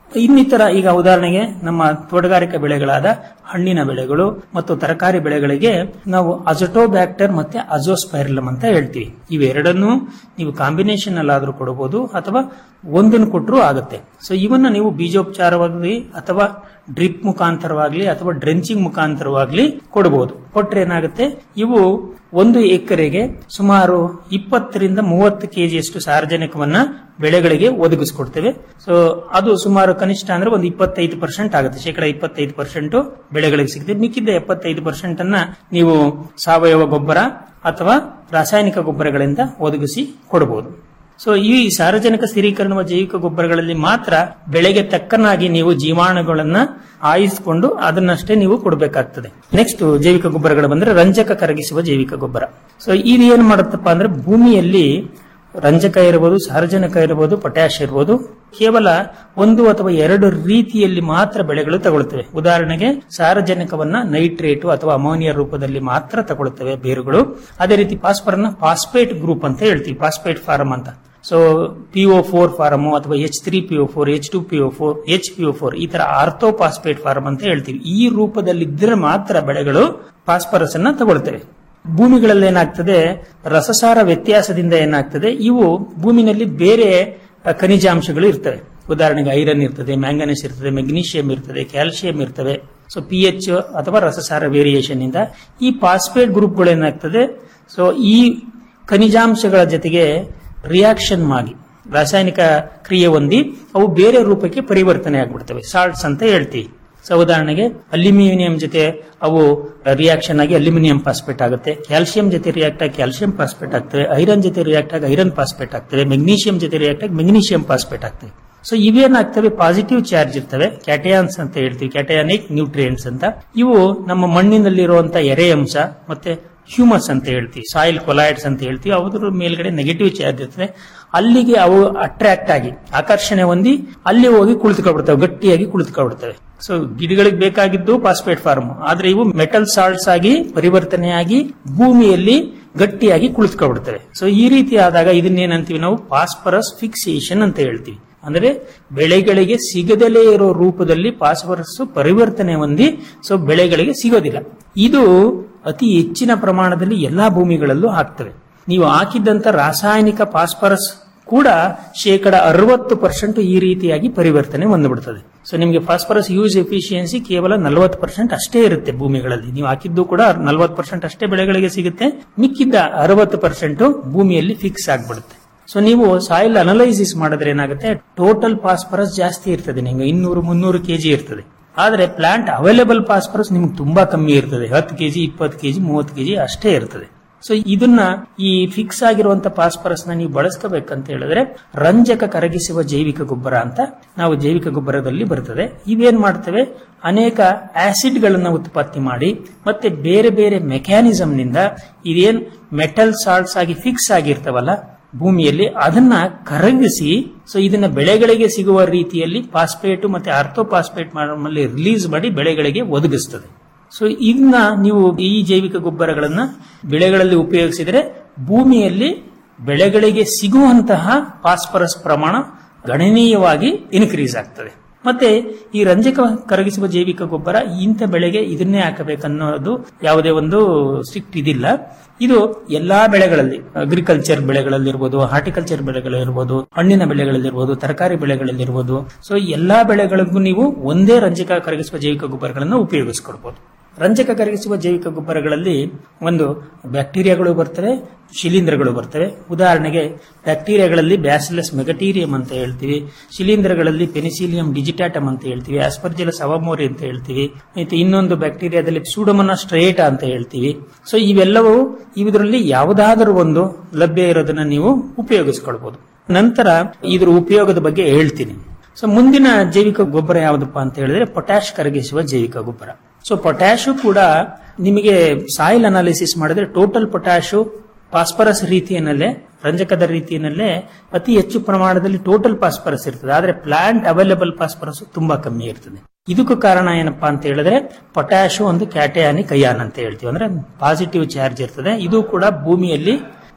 ಇನ್ನಿತರ ಈಗ ಉದಾಹರಣೆಗೆ ನಮ್ಮ ತೋಟಗಾರಿಕಾ ಬೆಳೆಗಳಾದ ಹಣ್ಣಿನ ಬೆಳೆಗಳು ಮತ್ತು ತರಕಾರಿ ಬೆಳೆಗಳಿಗೆ ನಾವು ಅಜಟೋಬ್ಯಾಕ್ಟರ್ ಮತ್ತೆ ಅಜೋಸ್ಪೈರಲಮ್ ಅಂತ ಹೇಳ್ತೀವಿ ಇವೆರಡನ್ನೂ ನೀವು ಕಾಂಬಿನೇಷನ್ ಅಲ್ಲಾದ್ರೂ ಕೊಡಬಹುದು ಅಥವಾ ಒಂದನ್ನು ಕೊಟ್ಟರೂ ಆಗುತ್ತೆ ಸೊ ಇವನ್ನ ನೀವು ಬೀಜೋಪಚಾರವಾಗಲಿ ಅಥವಾ ಡ್ರಿಪ್ ಮುಖಾಂತರವಾಗ್ಲಿ ಅಥವಾ ಡ್ರೆಂಚಿಂಗ್ ಮುಖಾಂತರವಾಗ್ಲಿ ಕೊಡಬಹುದು ಕೊಟ್ರೆ ಏನಾಗುತ್ತೆ ಇವು ಒಂದು ಎಕರೆಗೆ ಸುಮಾರು ಇಪ್ಪತ್ತರಿಂದ ಮೂವತ್ತು ಕೆಜಿಯಷ್ಟು ಸಾರ್ವಜನಿಕವನ್ನ ಬೆಳೆಗಳಿಗೆ ಒದಗಿಸ್ಕೊಡ್ತೇವೆ ಸೊ ಅದು ಸುಮಾರು ಕನಿಷ್ಠ ಅಂದ್ರೆ ಒಂದು ಇಪ್ಪತ್ತೈದು ಪರ್ಸೆಂಟ್ ಆಗುತ್ತೆ ಶೇಕಡ ಇಪ್ಪತ್ತೈದು ಪರ್ಸೆಂಟ್ ಬೆಳೆಗಳಿಗೆ ಸಿಗುತ್ತೆ ಮಿಕ್ಕಿದ್ದ ಎಪ್ಪತ್ತೈದು ಪರ್ಸೆಂಟ್ ಅನ್ನ ನೀವು ಸಾವಯವ ಗೊಬ್ಬರ ಅಥವಾ ರಾಸಾಯನಿಕ ಗೊಬ್ಬರಗಳಿಂದ ಒದಗಿಸಿ ಕೊಡಬಹುದು ಸೊ ಈ ಸಾರ್ವಜನಿಕ ಸ್ಥಿರೀಕರಣವ ಜೈವಿಕ ಗೊಬ್ಬರಗಳಲ್ಲಿ ಮಾತ್ರ ಬೆಳೆಗೆ ತಕ್ಕನಾಗಿ ನೀವು ಜೀವಾಣುಗಳನ್ನ ಆಯಿಸ್ಕೊಂಡು ಅದನ್ನಷ್ಟೇ ನೀವು ಕೊಡಬೇಕಾಗ್ತದೆ ನೆಕ್ಸ್ಟ್ ಜೈವಿಕ ಗೊಬ್ಬರಗಳು ಬಂದ್ರೆ ರಂಜಕ ಕರಗಿಸುವ ಜೈವಿಕ ಗೊಬ್ಬರ ಸೊ ಇದು ಏನ್ ಮಾಡುತ್ತಪ್ಪ ಅಂದ್ರೆ ಭೂಮಿಯಲ್ಲಿ ರಂಜಕ ಇರಬಹುದು ಸಾರಜನಕ ಇರಬಹುದು ಪೊಟ್ಯಾಶ್ ಇರಬಹುದು ಕೇವಲ ಒಂದು ಅಥವಾ ಎರಡು ರೀತಿಯಲ್ಲಿ ಮಾತ್ರ ಬೆಳೆಗಳು ತಗೊಳ್ತವೆ ಉದಾಹರಣೆಗೆ ಸಾರಜನಕವನ್ನ ನೈಟ್ರೇಟ್ ಅಥವಾ ಅಮೋನಿಯಾ ರೂಪದಲ್ಲಿ ಮಾತ್ರ ತಗೊಳ್ತವೆ ಬೇರುಗಳು ಅದೇ ರೀತಿ ಫಾಸ್ಫರನ್ನ ಫಾಸ್ಫೇಟ್ ಗ್ರೂಪ್ ಅಂತ ಹೇಳ್ತೀವಿ ಫಾಸ್ಫೇಟ್ ಫಾರಂ ಅಂತ ಸೊ ಪಿಒ ಫೋರ್ ಫಾರಮ್ ಅಥವಾ H three PO four H two PO four H PO four ಈ ತರ ಆರ್ಥೋಪಾಸ್ಪೇಟ್ ಫಾರಮ್ ಅಂತ ಹೇಳ್ತೀವಿ ಈ ರೂಪದಲ್ಲಿದ್ದರೆ ಮಾತ್ರ ಬೆಳೆಗಳು ಫಾಸ್ಫರಸ್ ಅನ್ನ ತಗೊಳ್ತವೆ ಭೂಮಿಗಳಲ್ಲಿ ಏನಾಗ್ತದೆ ರಸಸಾರ ವ್ಯತ್ಯಾಸದಿಂದ ಏನಾಗ್ತದೆ ಇವು ಭೂಮಿನಲ್ಲಿ ಬೇರೆ ಅ, ಖನಿಜಾಂಶಗಳು ಇರ್ತವೆ ಉದಾಹರಣೆಗೆ ಐರನ್ ಇರ್ತದೆ ಮ್ಯಾಂಗನೀಸ್ ಇರ್ತದೆ ಮೆಗ್ನೀಷಿಯಂ ಇರ್ತದೆ ಕ್ಯಾಲ್ಸಿಯಂ ಇರ್ತವೆ ಸೊ ಪಿ ಎಚ್ ಅಥವಾ ರಸಸಾರ ವೇರಿಯೇಷನ್ ಇಂದ ಈ ಫಾಸ್ಫೇಟ್ ಗ್ರೂಪ್ಗಳು ಏನಾಗ್ತದೆ ಸೊ ಈ ಖನಿಜಾಂಶಗಳ ಜೊತೆಗೆ ರಿಯಾಕ್ಷನ್ ಮಾಡಿ ರಾಸಾಯನಿಕ ಕ್ರಿಯೆ ಹೊಂದಿ ಅವು ಬೇರೆ ರೂಪಕ್ಕೆ ಪರಿವರ್ತನೆ ಆಗ್ಬಿಡ್ತವೆ ಸಾಲ್ಟ್ಸ್ ಅಂತ ಹೇಳ್ತೀವಿ ಸೊ ಉದಾಹರಣೆಗೆ ಅಲ್ಯೂಮಿನಿಯಂ ಜೊತೆ ಅವು ರಿಯಾಕ್ಷನ್ ಆಗಿ ಅಲ್ಯೂಮಿನಿಯಂ ಫಾಸ್ಫೇಟ್ ಆಗುತ್ತೆ ಕ್ಯಾಲ್ಸಿಯಂ ಜೊತೆ ರಿಯಾಕ್ಟ್ ಆಗಿ ಕ್ಯಾಲ್ಸಿಯಂ ಫಾಸ್ಫೇಟ್ ಆಗ್ತವೆ ಐರನ್ ಜೊತೆ ರಿಯಾಕ್ಟ್ ಆಗಿ ಐರನ್ ಫಾಸ್ಫೇಟ್ ಆಗ್ತವೆ ಮೆಗ್ನೀಷಿಯಂ ಜೊತೆ ರಿಯಾಕ್ಟ್ ಆಗಿ ಮೆಗ್ನೀಷಿಯಂ ಫಾಸ್ಫೇಟ್ ಆಗ್ತವೆ ಸೊ ಇವೇನಾಗ್ತವೆ ಪಾಸಿಟಿವ್ ಚಾರ್ಜ್ ಇರ್ತವೆ ಕ್ಯಾಟಯಾನ್ಸ್ ಅಂತ ಹೇಳ್ತೀವಿ ಕ್ಯಾಟಯಾನಿಕ್ ನ್ಯೂಟ್ರಿಯೆಂಟ್ಸ್ ಅಂತ ಇವು ನಮ್ಮ ಮಣ್ಣಿನಲ್ಲಿರುವಂತ ಎರೆ ಅಂಶ ಮತ್ತೆ ಹ್ಯೂಮಸ್ ಅಂತ ಹೇಳ್ತೀವಿ ಸಾಯಿಲ್ ಕೊಲೈಡ್ಸ್ ಅಂತ ಹೇಳ್ತೀವಿ ಅದ್ರ ಮೇಲ್ಗಡೆ ನೆಗೆಟಿವ್ ಚಾರ್ಜ್ ಇರ್ತದೆ ಅಲ್ಲಿಗೆ ಅವು ಅಟ್ರಾಕ್ಟ್ ಆಗಿ ಆಕರ್ಷಣೆ ಹೊಂದಿ ಅಲ್ಲಿ ಹೋಗಿ ಕುಳಿತುಕೊಳ್ಬಿಡ್ತವೆ ಗಟ್ಟಿಯಾಗಿ ಕುಳಿತುಕೊಳ್ಬಿಡ್ತವೆ ಸೊ ಗಿಡಗಳಿಗೆ ಬೇಕಾಗಿದ್ದು ಫಾಸ್ಫೇಟ್ ಫಾರ್ಮ್ ಆದ್ರೆ ಇವು ಮೆಟಲ್ ಸಾಲ್ಟ್ಸ್ ಆಗಿ ಪರಿವರ್ತನೆಯಾಗಿ ಭೂಮಿಯಲ್ಲಿ ಗಟ್ಟಿಯಾಗಿ ಕುಳಿತುಕೊಳ್ಬಿಡ್ತವೆ ಸೊ ಈ ರೀತಿ ಆದಾಗ ಇದನ್ನೇನಂತೀವಿ ನಾವು ಫಾಸ್ಫರಸ್ ಫಿಕ್ಸೇಷನ್ ಅಂತ ಹೇಳ್ತೀವಿ ಅಂದ್ರೆ ಬೆಳೆಗಳಿಗೆ ಸಿಗದಲೇ ಇರೋ ರೂಪದಲ್ಲಿ ಫಾಸ್ಫರಸ್ ಪರಿವರ್ತನೆ ಹೊಂದಿ ಸೊ ಬೆಳೆಗಳಿಗೆ ಸಿಗೋದಿಲ್ಲ ಇದು ಅತಿ ಹೆಚ್ಚಿನ ಪ್ರಮಾಣದಲ್ಲಿ ಎಲ್ಲಾ ಭೂಮಿಗಳಲ್ಲೂ ಆಗ್ತವೆ ನೀವು ಹಾಕಿದ್ದಂತ ರಾಸಾಯನಿಕ ಫಾಸ್ಫರಸ್ ಕೂಡ ಶೇಕಡ ಅರವತ್ತು ಪರ್ಸೆಂಟ್ ಈ ರೀತಿಯಾಗಿ ಪರಿವರ್ತನೆ ಹೊಂದ್ಬಿಡ್ತದೆ ಸೊ ನಿಮಗೆ ಫಾಸ್ಫರಸ್ ಯೂಸ್ ಎಫಿಷಿಯನ್ಸಿ ಕೇವಲ ನಲವತ್ತು ಪರ್ಸೆಂಟ್ ಅಷ್ಟೇ ಇರುತ್ತೆ ಭೂಮಿಗಳಲ್ಲಿ ನೀವು ಹಾಕಿದ್ದು ಕೂಡ ನಲವತ್ತು ಪರ್ಸೆಂಟ್ ಅಷ್ಟೇ ಬೆಳೆಗಳಿಗೆ ಸಿಗುತ್ತೆ ಮಿಕ್ಕಿದ್ದ ಅರವತ್ತು ಪರ್ಸೆಂಟ್ ಭೂಮಿಯಲ್ಲಿ ಫಿಕ್ಸ್ ಆಗ್ಬಿಡುತ್ತೆ ಸೊ ನೀವು ಸಾಯಿಲ್ ಅನಲೈಸಿಸ್ ಮಾಡಿದ್ರೆ ಏನಾಗುತ್ತೆ ಟೋಟಲ್ ಫಾಸ್ಫರಸ್ ಜಾಸ್ತಿ ಇರ್ತದೆ ನಿಮ್ಗೆ ಇನ್ನೂರು ಮುನ್ನೂರು ಕೆಜಿ ಇರ್ತದೆ ಆದ್ರೆ ಪ್ಲಾಂಟ್ ಅವೈಲೇಬಲ್ ಫಾಸ್ಫರಸ್ ನಿಮ್ಗೆ ತುಂಬಾ ಕಮ್ಮಿ ಇರ್ತದೆ ಹತ್ತು ಕೆಜಿ ಇಪ್ಪತ್ತು ಕೆಜಿ ಮೂವತ್ತು ಕೆಜಿ ಅಷ್ಟೇ ಇರ್ತದೆ ಸೊ ಇದನ್ನ ಈ ಫಿಕ್ಸ್ ಆಗಿರುವಂತ ಫಾಸ್ಫರಸ್ ನ ನೀವು ಬಳಸ್ಕೋಬೇಕಂತ ಹೇಳಿದ್ರೆ ರಂಜಕ ಕರಗಿಸುವ ಜೈವಿಕ ಗೊಬ್ಬರ ಅಂತ ನಾವು ಜೈವಿಕ ಗೊಬ್ಬರದಲ್ಲಿ ಬರ್ತದೆ ಇವೇನ್ ಮಾಡ್ತೇವೆ ಅನೇಕ ಆಸಿಡ್ ಗಳನ್ನ ಉತ್ಪತ್ತಿ ಮಾಡಿ ಮತ್ತೆ ಬೇರೆ ಬೇರೆ ಮೆಕ್ಯಾನಿಸಮ್ ನಿಂದ ಇದೇನ್ ಮೆಟಲ್ ಸಾಲ್ಟ್ಸ್ ಆಗಿ ಫಿಕ್ಸ್ ಆಗಿರ್ತವಲ್ಲ ಭೂಮಿಯಲ್ಲಿ ಅದನ್ನ ಕರಗಿಸಿ ಸೊ ಇದನ್ನ ಬೆಳೆಗಳಿಗೆ ಸಿಗುವ ರೀತಿಯಲ್ಲಿ ಫಾಸ್ಫೇಟ್ ಮತ್ತೆ ಆರ್ಥೋಫಾಸ್ಫೇಟ್ ಮಾಡಿ ರಿಲೀಸ್ ಮಾಡಿ ಬೆಳೆಗಳಿಗೆ ಒದಗಿಸ್ತದೆ ಸೊ ಇದನ್ನ ನೀವು ಈ ಜೈವಿಕ ಗೊಬ್ಬರಗಳನ್ನ ಬೆಳೆಗಳಲ್ಲಿ ಉಪಯೋಗಿಸಿದರೆ ಭೂಮಿಯಲ್ಲಿ ಬೆಳೆಗಳಿಗೆ ಸಿಗುವಂತಹ ಫಾಸ್ಫರಸ್ ಪ್ರಮಾಣ ಗಣನೀಯವಾಗಿ ಇನ್ಕ್ರೀಸ್ ಆಗ್ತದೆ ಮತ್ತೆ ಈ ರಂಜಕ ಕರಗಿಸುವ ಜೈವಿಕ ಗೊಬ್ಬರ ಇಂಥ ಬೆಳೆಗೆ ಇದನ್ನೇ ಹಾಕಬೇಕನ್ನೋದು ಯಾವುದೇ ಒಂದು ಸ್ಟ್ರಿಕ್ಟ್ ಇದಿಲ್ಲ ಇದು ಎಲ್ಲಾ ಬೆಳೆಗಳಲ್ಲಿ ಅಗ್ರಿಕಲ್ಚರ್ ಬೆಳೆಗಳಲ್ಲಿರ್ಬೋದು ಹಾರ್ಟಿಕಲ್ಚರ್ ಬೆಳೆಗಳಿರ್ಬೋದು ಹಣ್ಣಿನ ಬೆಳೆಗಳಲ್ಲಿರ್ಬೋದು ತರಕಾರಿ ಬೆಳೆಗಳಲ್ಲಿರ್ಬೋದು ಸೊ ಎಲ್ಲಾ ಬೆಳೆಗಳಿಗೂ ನೀವು ಒಂದೇ ರಂಜಕ ಕರಗಿಸುವ ಜೈವಿಕ ಗೊಬ್ಬರಗಳನ್ನು ಉಪಯೋಗಿಸ್ಕೊಡ್ಬೋದು ರಂಜಕ ಕರಗಿಸುವ ಜೈವಿಕ ಗೊಬ್ಬರಗಳಲ್ಲಿ ಒಂದು ಬ್ಯಾಕ್ಟೀರಿಯಾಗಳು ಬರ್ತವೆ ಶಿಲೀಂಧ್ರಗಳು ಬರ್ತವೆ ಉದಾಹರಣೆಗೆ ಬ್ಯಾಕ್ಟೀರಿಯಾಗಳಲ್ಲಿ ಬ್ಯಾಸಿಲಸ್ ಮೆಗಟೀರಿಯಂ ಅಂತ ಹೇಳ್ತೀವಿ ಶಿಲೀಂಧ್ರಗಳಲ್ಲಿ ಪೆನಿಸಿಲಿಯಂ ಡಿಜಿಟಾಟಮ್ ಅಂತ ಹೇಳ್ತೀವಿ ಆಸ್ಪರ್ಜಿಲಸ್ ಅವಮೋರಿ ಅಂತ ಹೇಳ್ತೀವಿ ಮತ್ತೆ ಇನ್ನೊಂದು ಬ್ಯಾಕ್ಟೀರಿಯಾದಲ್ಲಿ ಸೂಡಮನ ಸ್ಟ್ರೇಟಾ ಅಂತ ಹೇಳ್ತೀವಿ ಸೊ ಇವೆಲ್ಲವೂ ಇದರಲ್ಲಿ ಯಾವುದಾದರೂ ಒಂದು ಲಭ್ಯ ಇರೋದನ್ನ ನೀವು ಉಪಯೋಗಿಸ್ಕೊಳ್ಬಹುದು ನಂತರ ಇದ್ರ ಉಪಯೋಗದ ಬಗ್ಗೆ ಹೇಳ್ತೀನಿ ಸೊ ಮುಂದಿನ ಜೈವಿಕ ಗೊಬ್ಬರ ಯಾವುದಪ್ಪ ಅಂತ ಹೇಳಿದ್ರೆ ಪೊಟ್ಯಾಶ್ ಕರಗಿಸುವ ಜೈವಿಕ ಗೊಬ್ಬರ ಸೊ ಪೊಟ್ಯಾಶು ಕೂಡ ನಿಮಗೆ ಸಾಯಿಲ್ ಅನಾಲಿಸಿಸ್ ಮಾಡಿದ್ರೆ ಟೋಟಲ್ ಪೊಟ್ಯಾಶು ಫಾಸ್ಫರಸ್ ರೀತಿಯಲ್ಲೇ ರಂಜಕದ ರೀತಿಯಲ್ಲೇ ಅತಿ ಹೆಚ್ಚು ಪ್ರಮಾಣದಲ್ಲಿ ಟೋಟಲ್ ಫಾಸ್ಫರಸ್ ಇರ್ತದೆ ಆದ್ರೆ ಪ್ಲಾಂಟ್ ಅವೈಲೇಬಲ್ ಫಾಸ್ಫರಸ್ ತುಂಬಾ ಕಮ್ಮಿ ಇರ್ತದೆ ಇದಕ್ಕೂ ಕಾರಣ ಏನಪ್ಪಾ ಅಂತ ಹೇಳಿದ್ರೆ ಪೊಟ್ಯಾಶು ಒಂದು ಕ್ಯಾಟಯಾನಿಕ್ ಅಯಾನ್ ಅಂತ ಹೇಳ್ತೀವಿ ಅಂದ್ರೆ ಪಾಸಿಟಿವ್ ಚಾರ್ಜ್ ಇರ್ತದೆ ಇದು ಕೂಡ ಭೂಮಿಯಲ್ಲಿ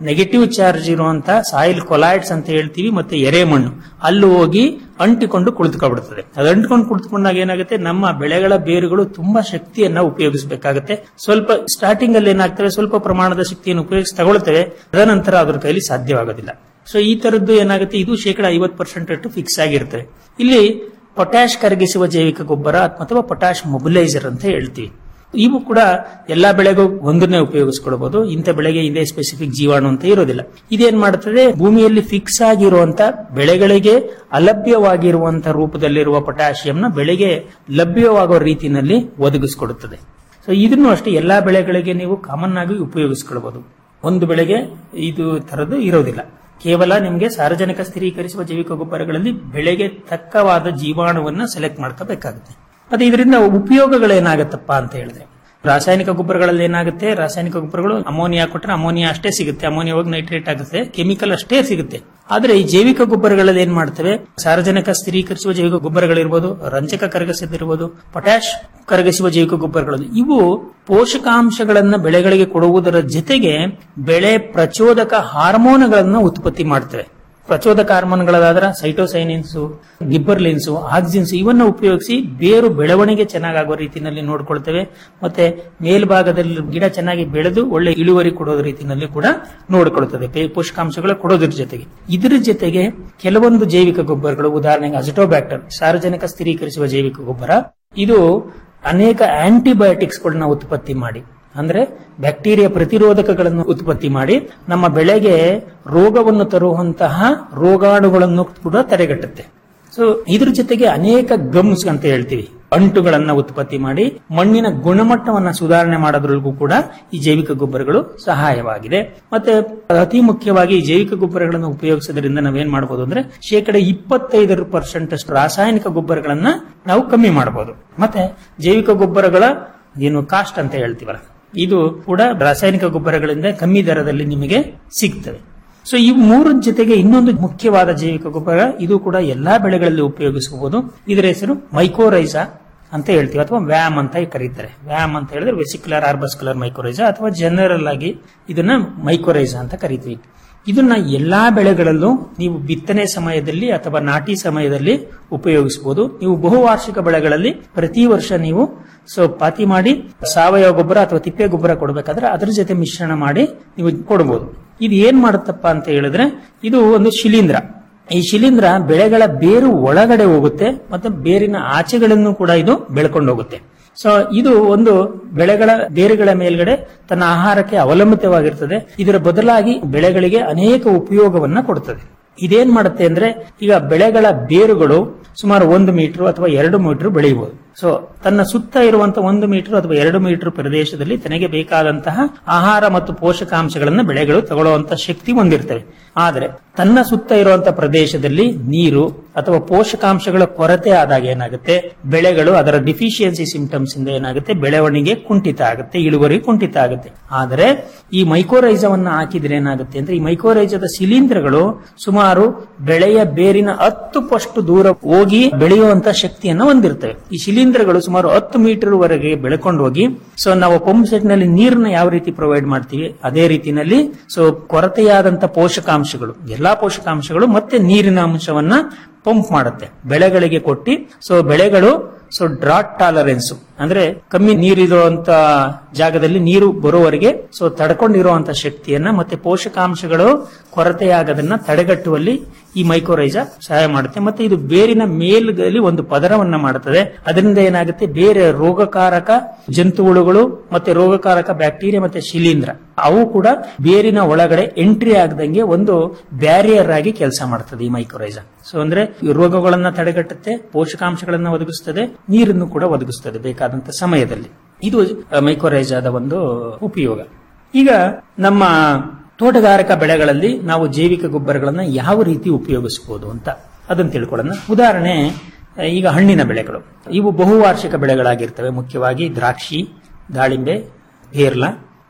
ನೆಗೆಟಿವ್ ಚಾರ್ಜ್ ಇರುವಂತ ಸಾಯಿಲ್ ಕೊಲಾಯ್ಡ್ಸ್ ಅಂತ ಹೇಳ್ತೀವಿ ಮತ್ತೆ ಎರೆಮಣ್ಣು ಅಲ್ಲಿ ಹೋಗಿ ಅಂಟಿಕೊಂಡು ಕುಳಿತುಕೊಬಿಡ್ತದೆ ಅದು ಅಂಟಿಕೊಂಡು ಕುಳಿತುಕೊಂಡಾಗ ಏನಾಗುತ್ತೆ ನಮ್ಮ ಬೆಳೆಗಳ ಬೇರುಗಳು ತುಂಬಾ ಶಕ್ತಿಯನ್ನ ಉಪಯೋಗಿಸಬೇಕಾಗುತ್ತೆ ಸ್ವಲ್ಪ ಸ್ಟಾರ್ಟಿಂಗ್ ಅಲ್ಲಿ ಏನಾಗ್ತವೆ ಸ್ವಲ್ಪ ಪ್ರಮಾಣದ ಶಕ್ತಿಯನ್ನು ಉಪಯೋಗಿಸಿ ತಗೊಳ್ತೇವೆ ತದನಂತರ ಅದ್ರ ಕೈಲಿ ಸಾಧ್ಯವಾಗೋದಿಲ್ಲ ಸೊ ಈ ತರದ್ದು ಏನಾಗುತ್ತೆ ಇದು ಶೇಕಡ ಐವತ್ತು ಪರ್ಸೆಂಟ್ ಅಷ್ಟು ಫಿಕ್ಸ್ ಆಗಿರ್ತವೆ ಇಲ್ಲಿ ಪೊಟ್ಯಾಶ್ ಕರಗಿಸುವ ಜೈವಿಕ ಗೊಬ್ಬರ ಅಥವಾ ಪೊಟ್ಯಾಶ್ ಮೊಬಿಲೈಸರ್ ಅಂತ ಹೇಳ್ತೀವಿ ಇವು ಕೂಡ ಎಲ್ಲಾ ಬೆಳೆಗೂ ಒಂದನ್ನೇ ಉಪಯೋಗಿಸ್ಕೊಳ್ಬಹುದು ಇಂಥ ಬೆಳೆಗೆ ಇದೇ ಸ್ಪೆಸಿಫಿಕ್ ಜೀವಾಣು ಅಂತ ಇರೋದಿಲ್ಲ ಇದೇನ್ ಮಾಡುತ್ತದೆ ಭೂಮಿಯಲ್ಲಿ ಫಿಕ್ಸ್ ಆಗಿರುವಂತ ಬೆಳೆಗಳಿಗೆ ಅಲಭ್ಯವಾಗಿರುವಂತ ರೂಪದಲ್ಲಿರುವ ಪೊಟ್ಯಾಷಿಯಂನ ಬೆಳೆಗೆ ಲಭ್ಯವಾಗುವ ರೀತಿಯಲ್ಲಿ ಒದಗಿಸಿಕೊಡುತ್ತದೆ ಸೊ ಇದನ್ನು ಅಷ್ಟೇ ಎಲ್ಲಾ ಬೆಳೆಗಳಿಗೆ ನೀವು ಕಾಮನ್ ಆಗಿ ಉಪಯೋಗಿಸ್ಕೊಳ್ಬಹುದು ಒಂದು ಬೆಳೆಗೆ ಇದು ತರದ್ದು ಇರೋದಿಲ್ಲ ಕೇವಲ ನಿಮಗೆ ಸಾರ್ವಜನಿಕ ಸ್ಥಿರೀಕರಿಸುವ ಜೈವಿಕ ಗೊಬ್ಬರಗಳಲ್ಲಿ ಬೆಳೆಗೆ ತಕ್ಕವಾದ ಜೀವಾಣುವನ್ನ ಸೆಲೆಕ್ಟ್ ಮಾಡ್ಕೋಬೇಕಾಗುತ್ತೆ ಮತ್ತೆ ಇದರಿಂದ ಉಪಯೋಗಗಳೇನಾಗತ್ತಪ್ಪ ಅಂತ ಹೇಳಿದ್ರೆ ರಾಸಾಯನಿಕ ಗೊಬ್ಬರಗಳಲ್ಲಿ ಏನಾಗುತ್ತೆ ರಾಸಾಯನಿಕ ಗೊಬ್ಬರಗಳು ಅಮೋನಿಯಾ ಕೊಟ್ಟರೆ ಅಮೋನಿಯಾ ಅಷ್ಟೇ ಸಿಗುತ್ತೆ ಅಮೋನಿಯಾ ಹೋಗಿ ನೈಟ್ರೇಟ್ ಆಗುತ್ತೆ ಕೆಮಿಕಲ್ ಅಷ್ಟೇ ಸಿಗುತ್ತೆ ಆದ್ರೆ ಈ ಜೈವಿಕ ಗೊಬ್ಬರಗಳಲ್ಲಿ ಏನ್ ಮಾಡ್ತವೆ ಸಾರ್ವಜನಿಕ ಸ್ಥಿರೀಕರಿಸುವ ಜೈವಿಕ ಗೊಬ್ಬರಗಳಿರ್ಬೋದು ರಂಜಕ ಕರಗಿಸದಿರ್ಬೋದು ಪೊಟ್ಯಾಶ್ ಕರಗಿಸುವ ಜೈವಿಕ ಗೊಬ್ಬರಗಳು ಇವು ಪೋಷಕಾಂಶಗಳನ್ನ ಬೆಳೆಗಳಿಗೆ ಕೊಡುವುದರ ಜೊತೆಗೆ ಬೆಳೆ ಪ್ರಚೋದಕ ಹಾರ್ಮೋನ್ಗಳನ್ನ ಉತ್ಪತ್ತಿ ಮಾಡ್ತವೆ ಪ್ರಚೋದಕ ಹಾರ್ಮೋನ್ಗಳಾದ್ರ ಸೈಟೋಸೈನಿನ್ಸ್ ಗಿಬ್ಬರ್ಲಿನ್ಸ್ ಆಕ್ಸಿನ್ಸ್ ಇವನ್ನ ಉಪಯೋಗಿಸಿ ಬೇರು ಬೆಳವಣಿಗೆ ಚೆನ್ನಾಗಾಗುವ ರೀತಿಯಲ್ಲಿ ನೋಡ್ಕೊಳ್ತೇವೆ ಮತ್ತೆ ಮೇಲ್ಭಾಗದಲ್ಲಿ ಗಿಡ ಚೆನ್ನಾಗಿ ಬೆಳೆದು ಒಳ್ಳೆ ಇಳುವರಿ ಕೊಡೋದ ರೀತಿಯಲ್ಲಿ ಕೂಡ ನೋಡ್ಕೊಳ್ತದೆ ಪೇ- ಪೋಷಕಾಂಶಗಳ ಕೊಡೋದ್ರ ಜೊತೆಗೆ ಇದರ ಜೊತೆಗೆ ಕೆಲವೊಂದು ಜೈವಿಕ ಗೊಬ್ಬರಗಳು ಉದಾಹರಣೆಗೆ ಅಜಿಟೋಬ್ಯಾಕ್ಟರ್ ಸಾರ್ವಜನಿಕ ಸ್ಥಿರೀಕರಿಸುವ ಜೈವಿಕ ಗೊಬ್ಬರ ಇದು ಅನೇಕ ಆಂಟಿಬಯೋಟಿಕ್ಸ್ ಗಳನ್ನ ಉತ್ಪತ್ತಿ ಮಾಡಿ ಅಂದ್ರೆ ಬ್ಯಾಕ್ಟೀರಿಯಾ ಪ್ರತಿರೋಧಕಗಳನ್ನು ಉತ್ಪತ್ತಿ ಮಾಡಿ ನಮ್ಮ ಬೆಳೆಗೆ ರೋಗವನ್ನು ತರುವಂತಹ ರೋಗಾಣುಗಳನ್ನು ಕೂಡ ತಡೆಗಟ್ಟುತ್ತೆ ಸೊ ಇದ್ರ ಜೊತೆಗೆ ಅನೇಕ ಗಮ್ಸ್ ಅಂತ ಹೇಳ್ತೀವಿ ಅಂಟುಗಳನ್ನ ಉತ್ಪತ್ತಿ ಮಾಡಿ ಮಣ್ಣಿನ ಗುಣಮಟ್ಟವನ್ನ ಸುಧಾರಣೆ ಮಾಡೋದ್ರಲ್ಲಿಗೂ ಕೂಡ ಈ ಜೈವಿಕ ಗೊಬ್ಬರಗಳು ಸಹಾಯವಾಗಿದೆ ಮತ್ತೆ ಅತಿ ಮುಖ್ಯವಾಗಿ ಈ ಜೈವಿಕ ಗೊಬ್ಬರಗಳನ್ನು ಉಪಯೋಗಿಸೋದ್ರಿಂದ ನಾವೇನ್ ಮಾಡಬಹುದು ಅಂದ್ರೆ ಶೇಕಡ ಇಪ್ಪತ್ತೈದರ ಪರ್ಸೆಂಟ್ ಅಷ್ಟು ರಾಸಾಯನಿಕ ಗೊಬ್ಬರಗಳನ್ನ ನಾವು ಕಮ್ಮಿ ಮಾಡಬಹುದು ಮತ್ತೆ ಜೈವಿಕ ಗೊಬ್ಬರಗಳ ಏನು ಕಾಸ್ಟ್ ಅಂತ ಹೇಳ್ತೀವಲ್ಲ ಇದು ಕೂಡ ರಾಸಾಯನಿಕ ಗೊಬ್ಬರಗಳಿಂದ ಕಮ್ಮಿ ದರದಲ್ಲಿ ನಿಮಗೆ ಸಿಗ್ತವೆ ಸೊ ಈ ಮೂರ ಜೊತೆಗೆ ಇನ್ನೊಂದು ಮುಖ್ಯವಾದ ಜೈವಿಕ ಗೊಬ್ಬರ ಇದು ಕೂಡ ಎಲ್ಲಾ ಬೆಳೆಗಳಲ್ಲಿ ಉಪಯೋಗಿಸಬಹುದು ಇದರ ಹೆಸರು ಮೈಕೋರೈಸಾ ಅಂತ ಹೇಳ್ತೀವಿ ಅಥವಾ ವ್ಯಾಮ್ ಅಂತ ಕರೀತಾರೆ ವ್ಯಾಮ್ ಅಂತ ಹೇಳಿದ್ರೆ ವೆಸಿಕ್ಯುಲರ್ ಆರ್ಬಸ್ಕ್ಯುಲರ್ ಮೈಕೋರೈಸಾ ಅಥವಾ ಜನರಲ್ ಆಗಿ ಇದನ್ನ ಮೈಕೋರೈಸಾ ಅಂತ ಕರಿತೀವಿ ಇದನ್ನ ಎಲ್ಲಾ ಬೆಳೆಗಳಲ್ಲೂ ನೀವು ಬಿತ್ತನೆ ಸಮಯದಲ್ಲಿ ಅಥವಾ ನಾಟಿ ಸಮಯದಲ್ಲಿ ಉಪಯೋಗಿಸಬಹುದು ನೀವು ಬಹುವಾರ್ಷಿಕ ಬೆಳೆಗಳಲ್ಲಿ ಪ್ರತಿ ವರ್ಷ ನೀವು ಸೊ ಪಾತಿ ಮಾಡಿ ಸಾವಯವ ಗೊಬ್ಬರ ಅಥವಾ ತಿಪ್ಪೆ ಗೊಬ್ಬರ ಕೊಡಬೇಕಾದ್ರೆ ಅದ್ರ ಜೊತೆ ಮಿಶ್ರಣ ಮಾಡಿ ನೀವು ಕೊಡಬಹುದು ಇದು ಏನ್ ಮಾಡುತ್ತಪ್ಪ ಅಂತ ಹೇಳಿದ್ರೆ ಇದು ಒಂದು ಶಿಲೀಂಧ್ರ ಈ ಶಿಲೀಂಧ್ರ ಬೆಳೆಗಳ ಬೇರು ಒಳಗಡೆ ಹೋಗುತ್ತೆ ಮತ್ತೆ ಬೇರಿನ ಆಚೆಗಳನ್ನು ಕೂಡ ಇದು ಬೆಳ್ಕೊಂಡು ಹೋಗುತ್ತೆ ಸೊ ಇದು ಒಂದು ಬೆಳೆಗಳ ಬೇರುಗಳ ಮೇಲ್ಗಡೆ ತನ್ನ ಆಹಾರಕ್ಕೆ ಅವಲಂಬಿತವಾಗಿರ್ತದೆ ಇದರ ಬದಲಾಗಿ ಬೆಳೆಗಳಿಗೆ ಅನೇಕ ಉಪಯೋಗವನ್ನ ಕೊಡುತ್ತದೆ ಇದೇನ್ ಮಾಡುತ್ತೆ ಅಂದ್ರೆ ಈಗ ಬೆಳೆಗಳ ಬೇರುಗಳು ಸುಮಾರು ಒಂದು ಮೀಟರ್ ಅಥವಾ ಎರಡು ಮೀಟರ್ ಬೆಳೆಯಬಹುದು ಸೊ ತನ್ನ ಸುತ್ತ ಇರುವಂತ ಒಂದು ಮೀಟರ್ ಅಥವಾ ಎರಡು ಮೀಟರ್ ಪ್ರದೇಶದಲ್ಲಿ ತನಗೆ ಬೇಕಾದಂತಹ ಆಹಾರ ಮತ್ತು ಪೋಷಕಾಂಶಗಳನ್ನು ಬೆಳೆಗಳು ತಗೊಳ್ಳುವಂತ ಶಕ್ತಿ ಹೊಂದಿರ್ತವೆ ಆದರೆ ತನ್ನ ಸುತ್ತ ಇರುವಂತಹ ಪ್ರದೇಶದಲ್ಲಿ ನೀರು ಅಥವಾ ಪೋಷಕಾಂಶಗಳ ಕೊರತೆ ಆದಾಗ ಏನಾಗುತ್ತೆ ಬೆಳೆಗಳು ಅದರ ಡಿಫಿಷಿಯನ್ಸಿ ಸಿಂಪ್ಟಮ್ಸ್ ಇಂದ ಏನಾಗುತ್ತೆ ಬೆಳವಣಿಗೆ ಕುಂಠಿತ ಆಗುತ್ತೆ ಇಳುವರಿ ಕುಂಠಿತ ಆಗುತ್ತೆ ಆದರೆ ಈ ಮೈಕೋರೈಸವನ್ನ ಹಾಕಿದ್ರೆ ಏನಾಗುತ್ತೆ ಅಂದ್ರೆ ಈ ಮೈಕೋರೈಸದ ಶಿಲೀಂಧ್ರಗಳು ಸುಮಾರು ಬೆಳೆಯ ಬೇರಿನ ಹತ್ತು ಪಷ್ಟು ದೂರ ಹೋಗಿ ಬೆಳೆಯುವಂತ ಶಕ್ತಿಯನ್ನು ಹೊಂದಿರ್ತವೆ ಈ ಶಿಲೀಂಧ್ರಗಳು ಸುಮಾರು ಹತ್ತು ಮೀಟರ್ ವರೆಗೆ ಬೆಳ್ಕೊಂಡು ಹೋಗಿ ಸೊ ನಾವು ಪಂಪ್ ಸೆಟ್ ನಲ್ಲಿ ನೀರನ್ನ ಯಾವ ರೀತಿ ಪ್ರೊವೈಡ್ ಮಾಡ್ತೀವಿ ಅದೇ ರೀತಿನಲ್ಲಿ ಸೊ ಕೊರತೆಯಾದಂತ ಪೋಷಕಾಂಶಗಳು ಎಲ್ಲಾ ಪೋಷಕಾಂಶಗಳು ಮತ್ತೆ ನೀರಿನ ಅಂಶವನ್ನ ಪಂಪ್ ಮಾಡುತ್ತೆ ಬೆಳೆಗಳಿಗೆ ಕೊಟ್ಟಿ ಸೊ ಬೆಳೆಗಳು ಸೊ ಡ್ರಾಟ್ ಟಾಲರೆನ್ಸ್ ಅಂದ್ರೆ ಕಮ್ಮಿ ನೀರಿರುವಂತ ಜಾಗದಲ್ಲಿ ನೀರು ಬರುವವರೆಗೆ ಸೊ ತಡ್ಕೊಂಡಿರುವಂತ ಶಕ್ತಿಯನ್ನ ಮತ್ತೆ ಪೋಷಕಾಂಶಗಳು ಕೊರತೆಯಾಗದನ್ನ ತಡೆಗಟ್ಟುವಲ್ಲಿ ಈ ಮೈಕೋರೈಜ ಸಹಾಯ ಮಾಡುತ್ತೆ ಮತ್ತೆ ಇದು ಬೇರಿನ ಮೇಲ್ಗಲ್ಲಿ ಒಂದು ಪದರವನ್ನ ಮಾಡುತ್ತದೆ ಅದರಿಂದ ಏನಾಗುತ್ತೆ ಬೇರೆ ರೋಗಕಾರಕ ಜಂತುಹುಳುಗಳು ಮತ್ತೆ ರೋಗಕಾರಕ ಬ್ಯಾಕ್ಟೀರಿಯಾ ಮತ್ತೆ ಶಿಲೀಂಧ್ರ ಅವು ಕೂಡ ಬೇರಿನ ಒಳಗಡೆ ಎಂಟ್ರಿ ಆಗದಂಗೆ ಒಂದು ಬ್ಯಾರಿಯರ್ ಆಗಿ ಕೆಲಸ ಮಾಡ್ತದೆ ಈ ಮೈಕ್ರೋರೈಸ ಸೊ ಅಂದ್ರೆ ಈ ರೋಗಗಳನ್ನ ತಡೆಗಟ್ಟುತ್ತೆ ಪೋಷಕಾಂಶಗಳನ್ನ ಒದಗಿಸುತ್ತದೆ ನೀರನ್ನು ಕೂಡ ಒದಗಿಸುತ್ತದೆ ಬೇಕಾದಂತ ಸಮಯದಲ್ಲಿ ಇದು ಮೈಕ್ರೋರೈಜಾದ ಒಂದು ಉಪಯೋಗ ಈಗ ನಮ್ಮ ತೋಟಗಾರಿಕಾ ಬೆಳೆಗಳಲ್ಲಿ ನಾವು ಜೈವಿಕ ಗೊಬ್ಬರಗಳನ್ನ ಯಾವ ರೀತಿ ಉಪಯೋಗಿಸಬಹುದು ಅಂತ ಅದನ್ನು ತಿಳ್ಕೊಳ್ಳೋಣ ಉದಾಹರಣೆ ಈಗ ಹಣ್ಣಿನ ಬೆಳೆಗಳು ಇವು ಬಹುವಾರ್ಷಿಕ ಬೆಳೆಗಳಾಗಿರ್ತವೆ ಮುಖ್ಯವಾಗಿ ದ್ರಾಕ್ಷಿ ದಾಳಿಂಬೆ ಪೇರ್ಲ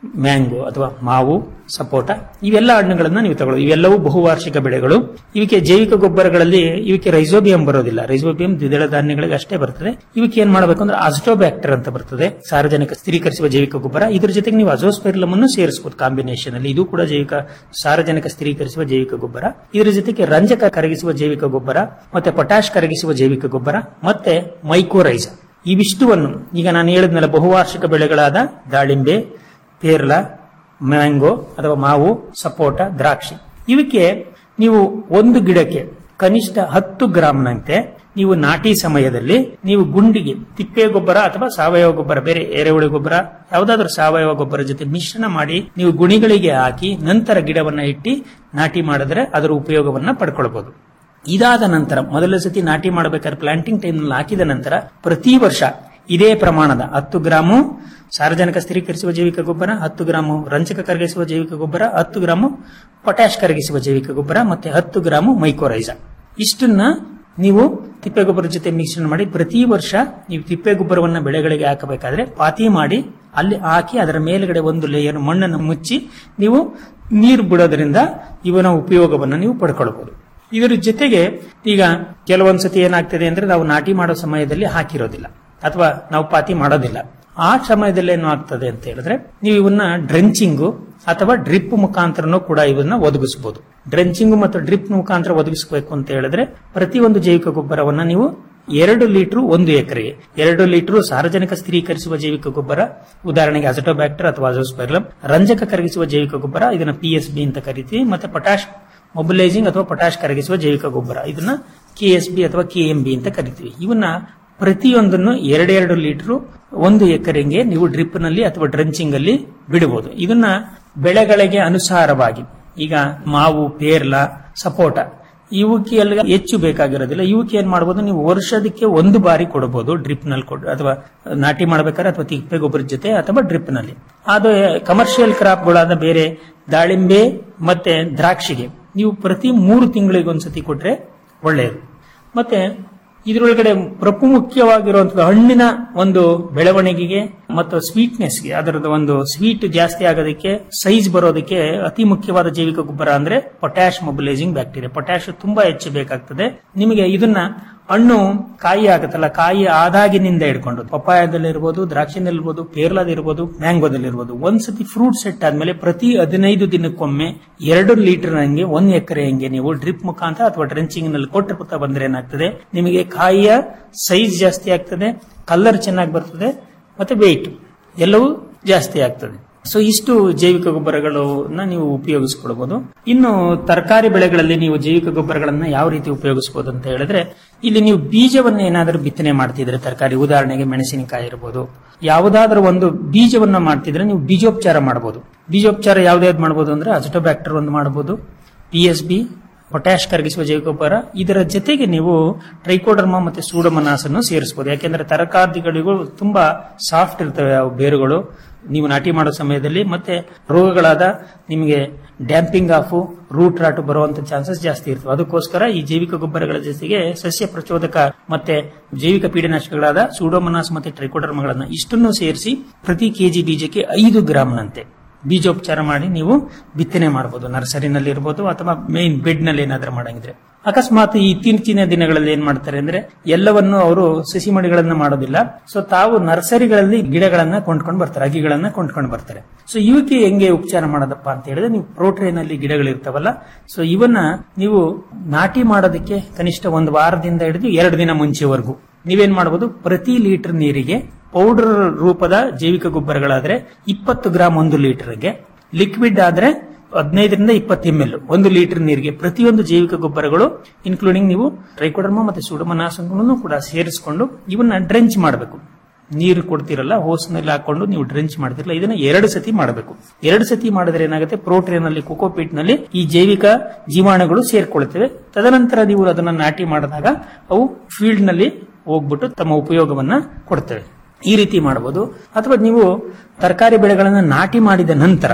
ಮ್ಯಾಂಗೋ ಅಥವಾ ಮಾವು ಸಪೋಟ ಇವೆಲ್ಲ ಹಣ್ಣುಗಳನ್ನ ನೀವು ತಗೊಳ್ಳೋದು ಇವೆಲ್ಲವೂ ಬಹುವಾರ್ಷಿಕ ಬೆಳೆಗಳು ಇವಕ್ಕೆ ಜೈವಿಕ ಗೊಬ್ಬರಗಳಲ್ಲಿ ಇವಕ್ಕೆ ರೈಸೋಬಿಯಂ ಬರೋದಿಲ್ಲ ರೈಸೋಬಿಯಂ ದ್ವಿದಳ ಧಾನ್ಯಗಳಿಗೆ ಅಷ್ಟೇ ಬರ್ತದೆ ಇವಕ್ಕೆ ಏನ್ ಮಾಡಬೇಕು ಅಂದ್ರೆ ಅಸ್ಟೋಬ್ಯಾಕ್ಟರ್ ಅಂತ ಬರ್ತದೆ ಸಾರ್ವಜನಿಕ ಸ್ಥಿರೀಕರಿಸುವ ಜೈವಿಕ ಗೊಬ್ಬರ ಇದ್ರ ಜೊತೆಗೆ ನೀವು ಅಜೋಸ್ಪೆರ್ಲಮ್ ಅನ್ನು ಸೇರಿಸಬಹುದು ಕಾಂಬಿನೇಷನ್ ಅಲ್ಲಿ ಇದು ಕೂಡ ಜೈವಿಕ ಸಾರ್ವಜನಿಕ ಸ್ಥಿರೀಕರಿಸುವ ಜೈವಿಕ ಗೊಬ್ಬರ ಇದರ ಜೊತೆಗೆ ರಂಜಕ ಕರಗಿಸುವ ಜೈವಿಕ ಗೊಬ್ಬರ ಮತ್ತೆ ಪೊಟ್ಯಾಶ್ ಕರಗಿಸುವ ಜೈವಿಕ ಗೊಬ್ಬರ ಮತ್ತೆ ಮೈಕೋರೈಸ ಇವಿಷ್ಟುವನ್ನು ಈಗ ನಾನು ಹೇಳಿದ್ನಲ್ಲ ಬಹುವಾರ್ಷಿಕ ಬೆಳೆಗಳಾದ ದಾಳಿಂಬೆ ಪೇರ್ಲ ಮ್ಯಾಂಗೋ ಅಥವಾ ಮಾವು ಸಪೋಟ ದ್ರಾಕ್ಷಿ ಇವಕ್ಕೆ ನೀವು ಒಂದು ಗಿಡಕ್ಕೆ ಕನಿಷ್ಠ ಹತ್ತು ಗ್ರಾಂನಂತೆ ನೀವು ನಾಟಿ ಸಮಯದಲ್ಲಿ ನೀವು ಗುಂಡಿಗೆ ತಿಪ್ಪೆ ಗೊಬ್ಬರ ಅಥವಾ ಸಾವಯವ ಗೊಬ್ಬರ ಬೇರೆ ಎರೆಹುಳಿ ಗೊಬ್ಬರ ಯಾವುದಾದ್ರೂ ಸಾವಯವ ಗೊಬ್ಬರ ಜೊತೆ ಮಿಶ್ರಣ ಮಾಡಿ ನೀವು ಗುಣಿಗಳಿಗೆ ಹಾಕಿ ನಂತರ ಗಿಡವನ್ನ ಇಟ್ಟು ನಾಟಿ ಮಾಡಿದ್ರೆ ಅದರ ಉಪಯೋಗವನ್ನ ಪಡ್ಕೊಳ್ಬಹುದು ಇದಾದ ನಂತರ ಮೊದಲ ಸತಿ ನಾಟಿ ಮಾಡಬೇಕಾದ್ರೆ ಪ್ಲಾಂಟಿಂಗ್ ಟೈಮ್ ನಲ್ಲಿ ಹಾಕಿದ ನಂತರ ಪ್ರತಿ ವರ್ಷ ಇದೇ ಪ್ರಮಾಣದ ಹತ್ತು ಗ್ರಾಮು ಸಾರ್ವಜನಿಕ ಸ್ಥಿರೀಕರಿಸುವ ಜೈವಿಕ ಗೊಬ್ಬರ ಹತ್ತು ಗ್ರಾಮು ರಂಜಕ ಕರಗಿಸುವ ಜೈವಿಕ ಗೊಬ್ಬರ ಹತ್ತು ಗ್ರಾಮು ಪೊಟ್ಯಾಶ್ ಕರಗಿಸುವ ಜೈವಿಕ ಗೊಬ್ಬರ ಮತ್ತೆ ಹತ್ತು ಗ್ರಾಮು ಮೈಕೋರೈಸ ಇಷ್ಟನ್ನ ನೀವು ತಿಪ್ಪೆ ಗೊಬ್ಬರ ಜೊತೆ ಮಿಶ್ರಣ ಮಾಡಿ ಪ್ರತಿ ವರ್ಷ ನೀವು ತಿಪ್ಪೆ ಗೊಬ್ಬರವನ್ನ ಬೆಳೆಗಳಿಗೆ ಹಾಕಬೇಕಾದ್ರೆ ಪಾತಿ ಮಾಡಿ ಅಲ್ಲಿ ಹಾಕಿ ಅದರ ಮೇಲ್ಗಡೆ ಒಂದು ಲೇಯರ್ ಮಣ್ಣನ್ನು ಮುಚ್ಚಿ ನೀವು ನೀರು ಬಿಡೋದ್ರಿಂದ ಇವನ ಉಪಯೋಗವನ್ನು ನೀವು ಪಡ್ಕೊಳ್ಬಹುದು ಇದರ ಜೊತೆಗೆ ಈಗ ಕೆಲವೊಂದ್ಸತಿ ಏನಾಗ್ತದೆ ಅಂದ್ರೆ ನಾವು ನಾಟಿ ಮಾಡೋ ಸಮಯದಲ್ಲಿ ಹಾಕಿರೋದಿಲ್ಲ ಅಥವಾ ನಾವು ಪಾತಿ ಮಾಡೋದಿಲ್ಲ ಆ ಸಮಯದಲ್ಲಿ ಏನು ಆಗ್ತದೆ ಅಂತ ಹೇಳಿದ್ರೆ ನೀವು ಇವನ್ನ ಡ್ರೆಂಚಿಂಗು ಅಥವಾ ಡ್ರಿಪ್ ಮುಖಾಂತರನೂ ಕೂಡ ಇವನ್ನ ಒದಗಿಸಬಹುದು ಡ್ರೆಂಚಿಂಗ್ ಮತ್ತು ಡ್ರಿಪ್ ಮುಖಾಂತರ ಒದಗಿಸಬೇಕು ಅಂತ ಹೇಳಿದ್ರೆ ಪ್ರತಿಯೊಂದು ಜೈವಿಕ ಗೊಬ್ಬರವನ್ನ ನೀವು ಎರಡು ಲೀಟರ್ ಒಂದು ಎಕರೆಗೆ ಎರಡು ಲೀಟರ್ ಸಾರ್ವಜನಿಕ ಸ್ಥಿರೀಕರಿಸುವ ಜೈವಿಕ ಗೊಬ್ಬರ ಉದಾಹರಣೆಗೆ ಅಜಟೋಬ್ಯಾಕ್ಟರ್ ಅಥವಾ ಅಜೋಸ್ಪೈರ್ಲಮ್ ರಂಜಕ ಕರಗಿಸುವ ಜೈವಿಕ ಗೊಬ್ಬರ ಇದನ್ನ ಪಿ ಎಸ್ ಬಿ ಅಂತ ಕರಿತೀವಿ ಮತ್ತೆ ಪೊಟ್ಯಾಶ್ ಮೊಬಿಲೈಸಿಂಗ್ ಅಥವಾ ಪೊಟ್ಯಾಶ್ ಕರಗಿಸುವ ಜೈವಿಕ ಗೊಬ್ಬರ ಇದನ್ನ ಕೆ ಎಸ್ ಬಿ ಅಥವಾ ಕೆ ಎಂ ಬಿ ಅಂತ ಕರಿತೀವಿ ಇವನ್ನ ಪ್ರತಿಯೊಂದನ್ನು ಎರಡೆರಡು ಲೀಟರ್ ಒಂದು ಎಕರೆಗೆ ನೀವು ಡ್ರಿಪ್ ನಲ್ಲಿ ಅಥವಾ ಡ್ರೆಂಚಿಂಗ್ ಅಲ್ಲಿ ಬಿಡಬಹುದು ಇದನ್ನ ಬೆಳೆಗಳಿಗೆ ಅನುಸಾರವಾಗಿ ಈಗ ಮಾವು ಪೇರ್ಲ ಸಪೋಟ ಇವಕ್ಕೆ ಎಲ್ಲ ಹೆಚ್ಚು ಬೇಕಾಗಿರೋದಿಲ್ಲ ಇವಕ್ಕೆ ಏನ್ ಮಾಡಬಹುದು ನೀವು ವರ್ಷದಕ್ಕೆ ಒಂದು ಬಾರಿ ಕೊಡಬಹುದು ಡ್ರಿಪ್ ನಲ್ಲಿ ಕೊಡ್ ಅಥವಾ ನಾಟಿ ಮಾಡ್ಬೇಕಾದ್ರೆ ಅಥವಾ ತಿಪ್ಪೆ ಗೊಬ್ಬರದ ಜೊತೆ ಅಥವಾ ಡ್ರಿಪ್ ನಲ್ಲಿ ಅದು ಕಮರ್ಷಿಯಲ್ ಕ್ರಾಪ್ಗಳಾದ ಬೇರೆ ದಾಳಿಂಬೆ ಮತ್ತೆ ದ್ರಾಕ್ಷಿಗೆ ನೀವು ಪ್ರತಿ ಮೂರು ತಿಂಗಳಿಗೆ ಒಂದ್ಸತಿ ಕೊಟ್ರೆ ಒಳ್ಳೆಯದು ಮತ್ತೆ ಇದರೊಳಗಡೆ ಪ್ರಮುಖವಾಗಿರುವಂತಹ ಹಣ್ಣಿನ ಒಂದು ಬೆಳವಣಿಗೆಗೆ ಮತ್ತು ಸ್ವೀಟ್ನೆಸ್ಗೆ ಅದರದ ಒಂದು ಸ್ವೀಟ್ ಜಾಸ್ತಿ ಆಗೋದಕ್ಕೆ ಸೈಜ್ ಬರೋದಕ್ಕೆ ಅತಿ ಮುಖ್ಯವಾದ ಜೈವಿಕ ಗೊಬ್ಬರ ಅಂದ್ರೆ ಪೊಟ್ಯಾಶ್ ಮೊಬಿಲೈಸಿಂಗ್ ಬ್ಯಾಕ್ಟೀರಿಯಾ ಪೊಟ್ಯಾಶ್ ತುಂಬಾ ಹೆಚ್ಚು ಬೇಕಾಗ್ತದೆ ನಿಮಗೆ ಇದನ್ನ ಹಣ್ಣು ಕಾಯಿ ಆಗುತ್ತಲ್ಲ ಕಾಯಿ ಆದಾಗಿನಿಂದ ಹಿಡ್ಕೊಂಡು ಪಪ್ಪಾಯದಲ್ಲಿರ್ಬೋದು ದ್ರಾಕ್ಷಿನಲ್ಲಿರ್ಬೋದು ಪೇರ್ಲಾದಿರ್ಬೋದು ಮ್ಯಾಂಗೋದಲ್ಲಿರ್ಬೋದು ಒಂದ್ಸತಿ ಫ್ರೂಟ್ ಸೆಟ್ ಆದ್ಮೇಲೆ ಪ್ರತಿ ಹದಿನೈದು ದಿನಕ್ಕೊಮ್ಮೆ ಎರಡು ಲೀಟರ್ ಹಂಗೆ ಒಂದ್ ಎಕರೆ ಹಂಗೆ ನೀವು ಡ್ರಿಪ್ ಮುಖಾಂತರ ಅಥವಾ ಡ್ರೆಂಚಿಂಗ್ ನಲ್ಲಿ ಕೊಟ್ಟು ಬಂದ್ರೆ ಏನಾಗ್ತದೆ ನಿಮಗೆ ಕಾಯಿಯ ಸೈಜ್ ಜಾಸ್ತಿ ಆಗ್ತದೆ ಕಲರ್ ಚೆನ್ನಾಗಿ ಬರ್ತದೆ ಮತ್ತೆ ವೆಯ್ಟ್ ಎಲ್ಲವೂ ಜಾಸ್ತಿ ಆಗ್ತದೆ ಸೊ ಇಷ್ಟು ಜೈವಿಕ ಗೊಬ್ಬರಗಳನ್ನ ನೀವು ಉಪಯೋಗಿಸ್ಕೊಳ್ಬಹುದು ಇನ್ನು ತರಕಾರಿ ಬೆಳೆಗಳಲ್ಲಿ ನೀವು ಜೈವಿಕ ಗೊಬ್ಬರಗಳನ್ನ ಯಾವ ರೀತಿ ಉಪಯೋಗಿಸಬಹುದು ಅಂತ ಹೇಳಿದ್ರೆ ಇಲ್ಲಿ ನೀವು ಬೀಜವನ್ನ ಏನಾದರೂ ಬಿತ್ತನೆ ಮಾಡ್ತಿದ್ರೆ ತರಕಾರಿ ಉದಾಹರಣೆಗೆ ಮೆಣಸಿನಕಾಯಿ ಇರಬಹುದು ಯಾವುದಾದ್ರೂ ಒಂದು ಬೀಜವನ್ನ ಮಾಡ್ತಿದ್ರೆ ನೀವು ಬೀಜೋಪಚಾರ ಮಾಡಬಹುದು ಬೀಜೋಪಚಾರ ಯಾವ್ದಾವ್ದು ಮಾಡಬಹುದು ಅಂದ್ರೆ ಅಜಟೋಬ್ಯಾಕ್ಟರ್ ಒಂದು ಮಾಡಬಹುದು ಪಿ ಎಸ್ ಬಿ ಪೊಟ್ಯಾಶ್ ಕರಗಿಸುವ ಜೈವಿಕ ಗೊಬ್ಬರ ಇದರ ಜೊತೆಗೆ ನೀವು ಟ್ರೈಕೋಡರ್ಮಾ ಮತ್ತೆ ಸೂಡೋಮನಾಸ್ ಅನ್ನು ಸೇರಿಸಬಹುದು ಯಾಕೆಂದ್ರೆ ತರಕಾರಿಗಳಿಗೂ ತುಂಬಾ ಸಾಫ್ಟ್ ಇರ್ತವೆ ಅವು ಬೇರುಗಳು ನೀವು ನಾಟಿ ಮಾಡೋ ಸಮಯದಲ್ಲಿ ಮತ್ತೆ ರೋಗಗಳಾದ ನಿಮಗೆ ಡ್ಯಾಂಪಿಂಗ್ ಆಫ್ ರೂಟ್ ರಾಟ್ ಬರುವಂತ ಚಾನ್ಸಸ್ ಜಾಸ್ತಿ ಇರ್ತವೆ ಅದಕ್ಕೋಸ್ಕರ ಈ ಜೈವಿಕ ಗೊಬ್ಬರಗಳ ಜೊತೆಗೆ ಸಸ್ಯ ಪ್ರಚೋದಕ ಮತ್ತೆ ಜೈವಿಕ ಪೀಡನಾಶಕಗಳಾದ ಸೂಡೋಮನಾಸ್ ಮತ್ತೆ ಟ್ರೈಕೋಡರ್ಮಗಳನ್ನ ಇಷ್ಟನ್ನು ಸೇರಿಸಿ ಪ್ರತಿ ಕೆಜಿ ಬೀಜಕ್ಕೆ ಐದು ಗ್ರಾಮ್ನಂತೆ ಬೀಜೋಪಚಾರ ಮಾಡಿ ನೀವು ಬಿತ್ತನೆ ಮಾಡಬಹುದು ನರ್ಸರಿನಲ್ಲಿ ಇರಬಹುದು ಅಥವಾ ಮೇನ್ ಬೆಡ್ ನಲ್ಲಿ ಏನಾದ್ರೂ ಮಾಡಂಗಿದ್ರೆ ಅಕಸ್ಮಾತ್ ಈ ಇತ್ತೀಚಿನ ದಿನಗಳಲ್ಲಿ ಏನ್ ಮಾಡ್ತಾರೆ ಅಂದ್ರೆ ಎಲ್ಲವನ್ನು ಅವರು ಸಸಿ ಮಡಿಗಳನ್ನ ಮಾಡೋದಿಲ್ಲ ಸೊ ತಾವು ನರ್ಸರಿಗಳಲ್ಲಿ ಗಿಡಗಳನ್ನ ಕೊಂಡ್ಕೊಂಡು ಬರ್ತಾರೆ ಅಗಿಗಳನ್ನ ಕೊಂಡ್ಕೊಂಡು ಬರ್ತಾರೆ ಸೊ ಇವಕ್ಕೆ ಹೆಂಗೆ ಉಪಚಾರ ಮಾಡೋದಪ್ಪ ಅಂತ ಹೇಳಿದ್ರೆ ನೀವು ಪ್ರೋಟ್ರೇನ್ ಅಲ್ಲಿ ಗಿಡಗಳಿರ್ತಾವಲ್ಲ ಸೊ ಇವನ್ನ ನೀವು ನಾಟಿ ಮಾಡೋದಕ್ಕೆ ಕನಿಷ್ಠ ಒಂದು ವಾರದಿಂದ ಹಿಡಿದು ಎರಡು ದಿನ ಮುಂಚೆವರೆಗೂ ನೀವೇನ್ ಮಾಡಬಹುದು ಪ್ರತಿ ಲೀಟರ್ ನೀರಿಗೆ ಪೌಡರ್ ರೂಪದ ಜೈವಿಕ ಗೊಬ್ಬರಗಳಾದ್ರೆ ಇಪ್ಪತ್ತು ಗ್ರಾಮ್ ಒಂದು ಲೀಟರ್ಗೆ ಲಿಕ್ವಿಡ್ ಆದ್ರೆ ಹದಿನೈದರಿಂದ ಇಪ್ಪತ್ತು ಎಂ ಎಲ್ ಒಂದು ಲೀಟರ್ ನೀರಿಗೆ ಪ್ರತಿಯೊಂದು ಜೈವಿಕ ಗೊಬ್ಬರಗಳು ಇನ್ಕ್ಲೂಡಿಂಗ್ ನೀವು ಟ್ರೈಕೋಡರ್ಮ ಮತ್ತೆ ಸುಡಮನಾಸಗಳನ್ನು ಕೂಡ ಸೇರಿಸಿಕೊಂಡು ಇವನ್ನ ಡ್ರೆಂಚ್ ಮಾಡಬೇಕು ನೀರು ಕೊಡ್ತಿರಲ್ಲ ಹೋಸ್ನಲ್ಲಿ ಹಾಕೊಂಡು ನೀವು ಡ್ರೆಂಚ್ ಮಾಡ್ತಿರಲ್ಲ ಇದನ್ನ ಎರಡು ಸತಿ ಮಾಡಬೇಕು ಎರಡು ಸತಿ ಮಾಡಿದ್ರೆ ಏನಾಗುತ್ತೆ ಪ್ರೋಟ್ರೇನ್ ಅಲ್ಲಿ ಕೋಕೋಪೀಟ್ ನಲ್ಲಿ ಈ ಜೈವಿಕ ಜೀವಾಣುಗಳು ಸೇರ್ಕೊಳ್ತವೆ ತದನಂತರ ನೀವು ಅದನ್ನ ನಾಟಿ ಮಾಡಿದಾಗ ಅವು ಫೀಲ್ಡ್ ನಲ್ಲಿ ಹೋಗ್ಬಿಟ್ಟು ತಮ್ಮ ಉಪಯೋಗವನ್ನ ಕೊಡ್ತವೆ ಈ ರೀತಿ ಮಾಡಬಹುದು ಅಥವಾ ನೀವು ತರಕಾರಿ ಬೆಳೆಗಳನ್ನ ನಾಟಿ ಮಾಡಿದ ನಂತರ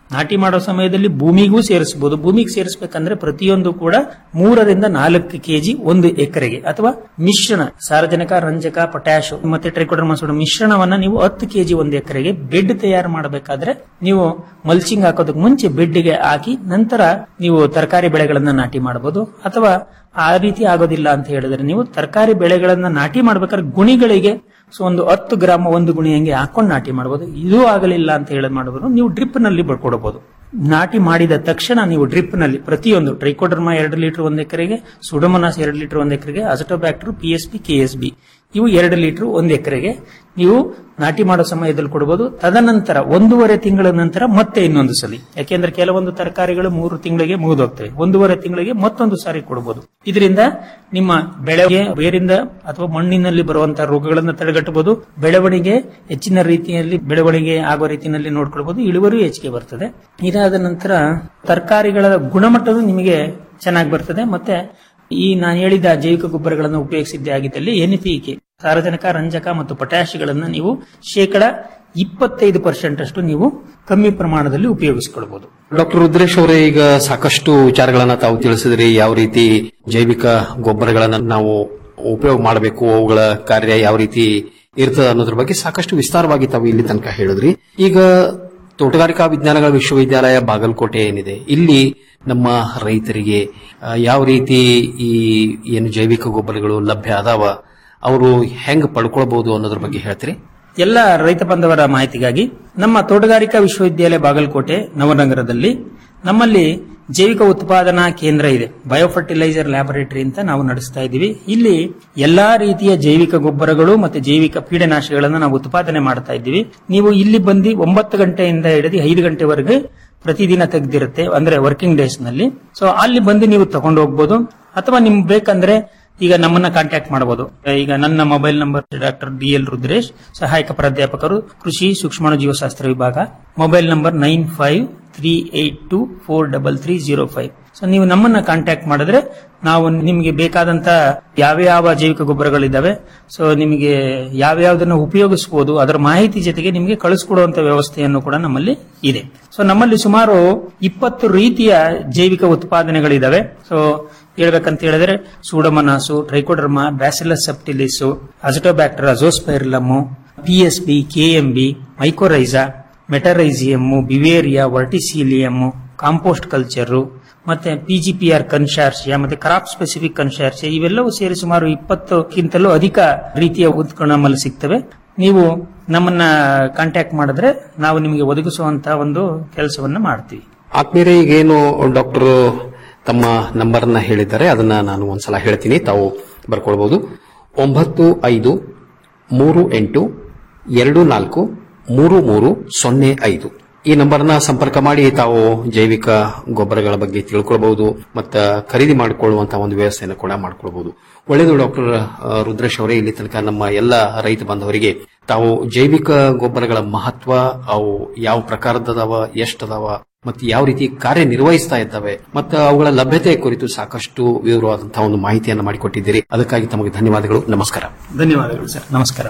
ನಾಟಿ ಮಾಡೋ ಸಮಯದಲ್ಲಿ ಭೂಮಿಗೂ ಸೇರಿಸಬಹುದು ಭೂಮಿಗೆ ಸೇರಿಸಬೇಕಂದ್ರೆ ಪ್ರತಿಯೊಂದು ಕೂಡ ಮೂರರಿಂದ ನಾಲ್ಕು ಕೆಜಿ ಒಂದು ಎಕರೆಗೆ ಅಥವಾ ಮಿಶ್ರಣ ಸಾರಜನಕ ರಂಜಕ ಪೊಟ್ಯಾಶ್ ಮತ್ತೆ ಟ್ರೈಕೋಡರ್ಮಾಸೋಡ ಮಿಶ್ರಣವನ್ನ ನೀವು ಹತ್ತು ಕೆಜಿ ಒಂದು ಎಕರೆಗೆ ಬೆಡ್ ತಯಾರು ಮಾಡಬೇಕಾದ್ರೆ ನೀವು ಮಲ್ಚಿಂಗ್ ಹಾಕೋದಕ್ಕೆ ಮುಂಚೆ ಬೆಡ್ಗೆ ಹಾಕಿ ನಂತರ ನೀವು ತರಕಾರಿ ಬೆಳೆಗಳನ್ನ ನಾಟಿ ಮಾಡಬಹುದು ಅಥವಾ ಆ ರೀತಿ ಆಗೋದಿಲ್ಲ ಅಂತ ಹೇಳಿದ್ರೆ ನೀವು ತರಕಾರಿ ಬೆಳೆಗಳನ್ನ ನಾಟಿ ಮಾಡ್ಬೇಕಾದ್ರೆ ಗುಣಿಗಳಿಗೆ ಸೊ ಒಂದು ಹತ್ತು ಗ್ರಾಮ ಒಂದು ಗುಣಿ ಹಂಗೆ ಹಾಕೊಂಡು ನಾಟಿ ಮಾಡಬಹುದು ಇದು ಆಗಲಿಲ್ಲ ಅಂತ ಹೇಳಿ ಮಾಡಬಹುದು ನೀವು ಡ್ರಿಪ್ ನಲ್ಲಿ ಬರ್ಕೊಡಬಹುದು ನಾಟಿ ಮಾಡಿದ ತಕ್ಷಣ ನೀವು ಡ್ರಿಪ್ ನಲ್ಲಿ ಪ್ರತಿಯೊಂದು ಟ್ರೈಕೋಡರ್ಮಾ ಎರಡು ಲೀಟರ್ ಒಂದು ಎಕರೆಗೆ ಸುಡಮನಾಸ್ ಎರಡು ಲೀಟರ್ ಒಂದು ಎಕರೆಗೆ azotobacter P S P K S B ಇವು ಎರಡು ಲೀಟರ್ ಒಂದು ಎಕರೆಗೆ ನೀವು ನಾಟಿ ಮಾಡೋ ಸಮಯದಲ್ಲಿ ಕೊಡಬಹುದು ತದನಂತರ ಒಂದೂವರೆ ತಿಂಗಳ ನಂತರ ಮತ್ತೆ ಇನ್ನೊಂದು ಸಲಿ ಯಾಕೆಂದ್ರೆ ಕೆಲವೊಂದು ತರಕಾರಿಗಳು ಮೂರು ತಿಂಗಳಿಗೆ ಮುಗಿದೋಗ್ತವೆ ಒಂದೂವರೆ ತಿಂಗಳಿಗೆ ಮತ್ತೊಂದು ಸಾರಿ ಕೊಡಬಹುದು ಇದರಿಂದ ನಿಮ್ಮ ಬೆಳೆಗೆ ಬೇರಿಂದ ಅಥವಾ ಮಣ್ಣಿನಲ್ಲಿ ಬರುವಂತಹ ರೋಗಗಳನ್ನು ತಡೆಗಟ್ಟಬಹುದು ಬೆಳವಣಿಗೆ ಹೆಚ್ಚಿನ ರೀತಿಯಲ್ಲಿ ಬೆಳವಣಿಗೆ ಆಗೋ ರೀತಿಯಲ್ಲಿ ನೋಡ್ಕೊಳ್ಬಹುದು ಇಳುವರಿ ಹೆಚ್ಚಿಗೆ ಬರ್ತದೆ ಇದಾದ ನಂತರ ತರಕಾರಿಗಳ ಗುಣಮಟ್ಟವೂ ನಿಮಗೆ ಚೆನ್ನಾಗಿ ಬರ್ತದೆ ಮತ್ತೆ ಈ ನಾನು ಹೇಳಿದ ಜೈವಿಕ ಗೊಬ್ಬರಗಳನ್ನು ಉಪಯೋಗಿಸಿದ್ದೇ ಆಗಿದ್ದಲ್ಲಿ ಎನ್ಪಿಕೆ ಸಾರಜನಕ ರಂಜಕ ಮತ್ತು ಪೊಟ್ಯಾಶಿಗಳನ್ನ ನೀವು ಶೇಕಡ ಇಪ್ಪತ್ತೈದು ಪರ್ಸೆಂಟ್ ಅಷ್ಟು ನೀವು ಕಮ್ಮಿ ಪ್ರಮಾಣದಲ್ಲಿ ಉಪಯೋಗಿಸಿಕೊಳ್ಬಹುದು ಡಾಕ್ಟರ್ ರುದ್ರೇಶ್ ಅವರೇ ಈಗ ಸಾಕಷ್ಟು ವಿಚಾರಗಳನ್ನ ತಾವು ತಿಳಿಸಿದ್ರಿ ಯಾವ ರೀತಿ ಜೈವಿಕ ಗೊಬ್ಬರಗಳನ್ನ ನಾವು ಉಪಯೋಗ ಮಾಡಬೇಕು ಅವುಗಳ ಕಾರ್ಯ ಯಾವ ರೀತಿ ಇರ್ತದೆ ಅನ್ನೋದ್ರ ಬಗ್ಗೆ ಸಾಕಷ್ಟು ವಿಸ್ತಾರವಾಗಿ ತಾವು ಇಲ್ಲಿ ತನಕ ಹೇಳಿದ್ರಿ ಈಗ ತೋಟಗಾರಿಕಾ ವಿಜ್ಞಾನಗಳ ವಿಶ್ವವಿದ್ಯಾಲಯ ಬಾಗಲಕೋಟೆ ಏನಿದೆ ಇಲ್ಲಿ ನಮ್ಮ ರೈತರಿಗೆ ಆ, ಯಾವ ರೀತಿ ಈ ಏನು ಜೈವಿಕ ಗೊಬ್ಬರಗಳು ಲಭ್ಯ ಅದಾವ ಅವರು ಹೆಂಗ್ ಪಡ್ಕೊಳ್ಬಹುದು ಅನ್ನೋದ್ರ ಬಗ್ಗೆ ಹೇಳ್ತೀರಿ ಎಲ್ಲ ರೈತ ಬಾಂಧವರ ಮಾಹಿತಿಗಾಗಿ ನಮ್ಮ ತೋಟಗಾರಿಕಾ ವಿಶ್ವವಿದ್ಯಾಲಯ ಬಾಗಲಕೋಟೆ ನವನಗರದಲ್ಲಿ ನಮ್ಮಲ್ಲಿ ಜೈವಿಕ ಉತ್ಪಾದನಾ ಕೇಂದ್ರ ಇದೆ ಬಯೋಫರ್ಟಿಲೈಸರ್ ಲ್ಯಾಬೊರೇಟರಿ ಅಂತ ನಾವು ನಡೆಸ್ತಾ ಇದ್ದೀವಿ ಇಲ್ಲಿ ಎಲ್ಲಾ ರೀತಿಯ ಜೈವಿಕ ಗೊಬ್ಬರಗಳು ಮತ್ತೆ ಜೈವಿಕ ಕೀಟನಾಶಕಗಳನ್ನು ನಾವು ಉತ್ಪಾದನೆ ಮಾಡ್ತಾ ಇದ್ದೀವಿ ನೀವು ಇಲ್ಲಿ ಬಂದು ಒಂಬತ್ತು ಗಂಟೆಯಿಂದ ಹಿಡಿದು ಐದು ಗಂಟೆವರೆಗೆ ಪ್ರತಿದಿನ ತೆಗೆದಿರುತ್ತೆ ಅಂದ್ರೆ ವರ್ಕಿಂಗ್ ಡೇಸ್ ನಲ್ಲಿ ಸೊ ಅಲ್ಲಿ ಬಂದು ನೀವು ತಗೊಂಡು ಹೋಗ್ಬೋದು ಅಥವಾ ನಿಮ್ಗೆ ಬೇಕಂದ್ರೆ ಈಗ ನಮ್ಮನ್ನ ಕಾಂಟ್ಯಾಕ್ಟ್ ಮಾಡಬಹುದು ಈಗ ನನ್ನ mobile number doctor D L Rudresh ಸಹಾಯಕ ಪ್ರಾಧ್ಯಾಪಕರು ಕೃಷಿ ಸೂಕ್ಷ್ಮಾಣು ಜೀವಶಾಸ್ತ್ರ ವಿಭಾಗ mobile number nine five three eight two four double three zero five so ನೀವು ನಮ್ಮನ್ನ ಕಾಂಟ್ಯಾಕ್ಟ್ ಮಾಡಿದ್ರೆ ನಾವು ನಿಮಗೆ ಬೇಕಾದಂತ ಯಾವ ಯಾವ ಜೈವಿಕ ಗೊಬ್ಬರಗಳಿದ್ದಾವೆ ಸೊ ನಿಮಗೆ ಯಾವ ಯಾವ್ದನ್ನ ಉಪಯೋಗಿಸಬಹುದು ಅದರ ಮಾಹಿತಿ ಜೊತೆಗೆ ನಿಮಗೆ ಕಳಿಸ್ಕೊಡುವಂತ ವ್ಯವಸ್ಥೆಯನ್ನು ಕೂಡ ನಮ್ಮಲ್ಲಿ ಇದೆ ಸೊ ನಮ್ಮಲ್ಲಿ ಸುಮಾರು ಇಪ್ಪತ್ತು ರೀತಿಯ ಜೈವಿಕ ಉತ್ಪಾದನೆಗಳಿದಾವೆ ಸೊ ಹೇಳ್ಬೇಕಂತ ಹೇಳಿದ್ರೆ pseudomonas trichoderma bacillus subtilis azotobacter azospirillum P S B K M B mycorrhiza metarhizium beauveria verticillium compost culture ಮತ್ತೆ ಪಿಜಿಪಿಆರ್ ಕನ್ಶಾರ್ಷಿಯ ಮತ್ತೆ ಕ್ರಾಪ್ ಸ್ಪೆಸಿಫಿಕ್ ಕನ್ಶಾರ್ಷಿಯ ಇವೆಲ್ಲವೂ ಸೇರಿ ಸುಮಾರು ಇಪ್ಪತ್ತಕ್ಕಿಂತಲೂ ಅಧಿಕ ರೀತಿಯ ಉತ್ಪನ್ನ ನಮ್ಮಲ್ಲಿ ಸಿಗ್ತವೆ ನೀವು ನಮ್ಮನ್ನ ಕಾಂಟ್ಯಾಕ್ಟ್ ಮಾಡಿದ್ರೆ ನಾವು ನಿಮಗೆ ಒದಗಿಸುವಂತಹ ಒಂದು ಕೆಲಸವನ್ನ ಮಾಡ್ತೀವಿ ಆತ್ಮೀಯರೇ ಈಗೇನು ಡಾಕ್ಟರ್ ತಮ್ಮ ನಂಬರ್ ನ ಹೇಳಿದ್ದಾರೆ ಅದನ್ನ ನಾನು ಒಂದ್ಸಲ ಹೇಳ್ತೀನಿ ತಾವು ಬರ್ಕೊಳ್ಬಹುದು ಒಂಬತ್ತು ಐದು ಮೂರು ಎಂಟು ಎರಡು ನಾಲ್ಕು ಮೂರು ಮೂರು ಸೊನ್ನೆ ಐದು ಈ ನಂಬರ್ನ ಸಂಪರ್ಕ ಮಾಡಿ ತಾವು ಜೈವಿಕ ಗೊಬ್ಬರಗಳ ಬಗ್ಗೆ ತಿಳ್ಕೊಳ್ಬಹುದು ಮತ್ತು ಖರೀದಿ ಮಾಡಿಕೊಳ್ಳುವಂತಹ ಒಂದು ವ್ಯವಸ್ಥೆಯನ್ನು ಕೂಡ ಮಾಡ್ಕೊಳ್ಬಹುದು ಒಳ್ಳೆಯದು ಡಾಕ್ಟರ್ ರುದ್ರೇಶ್ ಅವರೇ ಇಲ್ಲಿ ತನಕ ನಮ್ಮ ಎಲ್ಲ ರೈತ ಬಾಂಧವರಿಗೆ ತಾವು ಜೈವಿಕ ಗೊಬ್ಬರಗಳ ಮಹತ್ವ ಅವು ಯಾವ ಪ್ರಕಾರದದಾವ ಎಷ್ಟದಾವ ಮತ್ತು ಯಾವ ರೀತಿ ಕಾರ್ಯನಿರ್ವಹಿಸ್ತಾ ಇದ್ದಾವೆ ಮತ್ತು ಅವುಗಳ ಲಭ್ಯತೆ ಕುರಿತು ಸಾಕಷ್ಟು ವಿವರವಾದಂತಹ ಒಂದು ಮಾಹಿತಿಯನ್ನು ಮಾಡಿಕೊಟ್ಟಿದ್ದೀರಿ ಅದಕ್ಕಾಗಿ ತಮಗೆ ಧನ್ಯವಾದಗಳು ನಮಸ್ಕಾರ ಧನ್ಯವಾದಗಳು ಸರ್ ನಮಸ್ಕಾರ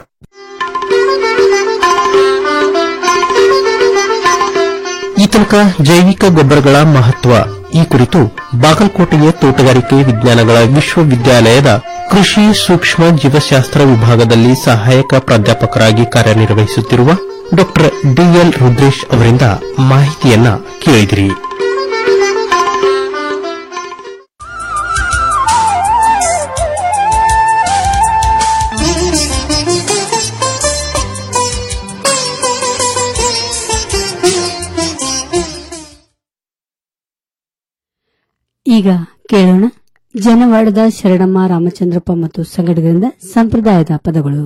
ಈ ತನಕ ಜೈವಿಕ ಗೊಬ್ಬರಗಳ ಮಹತ್ವ ಈ ಕುರಿತು ಬಾಗಲಕೋಟೆಯ ತೋಟಗಾರಿಕೆ ವಿಜ್ಞಾನಗಳ ವಿಶ್ವವಿದ್ಯಾಲಯದ ಕೃಷಿ ಸೂಕ್ಷ್ಮ ಜೀವಶಾಸ್ತ್ರ ವಿಭಾಗದಲ್ಲಿ ಸಹಾಯಕ ಪ್ರಾಧ್ಯಾಪಕರಾಗಿ ಕಾರ್ಯನಿರ್ವಹಿಸುತ್ತಿರುವ ಡಾಕ್ಟರ್ ಡಿಎಲ್ ರುದ್ರೇಶ್ ಅವರಿಂದ ಮಾಹಿತಿಯನ್ನ ಕೇಳಿದಿರಿ ಈಗ ಕೇಳೋಣ ಜನವಾಡದ ಶರಣಮ್ಮ ರಾಮಚಂದ್ರಪ್ಪ ಮತ್ತು ಸಂಘಟಕರಿಂದ ಸಂಪ್ರದಾಯದ ಪದಗಳು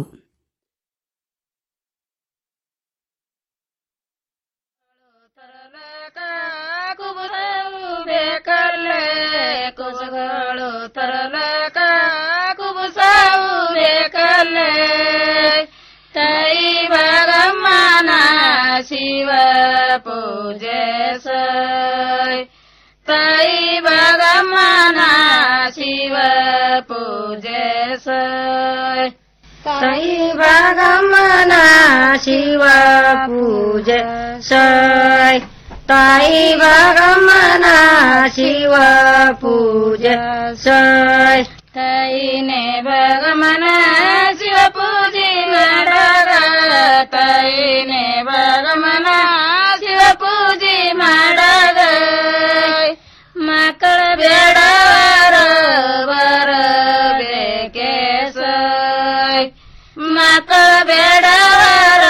ಬೇಕಲ್ಲೇ ಕುಸಗಳು ತರಲಕ ಕುಬುಸಾವು ಬೇಕಲ್ಲೇ ತಾಯಿ ಭಗಮ್ಮನ ಶಿವ ಪೂಜೆ ಸೈ ತಾಯಿ ಭಗಮ್ಮನ ಶಿವ ಪೂಜೆ ಸೈ ತಾಯಿ ಭಗಮ್ಮನ ಶಿವ ಪೂಜೆ ಸೈ ತಾಯಿ ಭಾಗಮ್ಮನ ಶಿವ ಪೂಜೆ ಸೋಯ್ ತಾಯಿನೇ ಭಾಗಮ್ಮನ ಶಿವ ಪೂಜೆ ಮಾಡಾಗ ತಾಯಿನೇ ಭಾಗಮ್ಮನ ಶಿವ ಪೂಜೆ ಮಾಡಾಗ ಮಕ್ಕಳ ಬೇಡವರ ಬರಬೇಕೆ ಸೋಯ್ ಮಕ್ಕಳ ಬೇಡವರ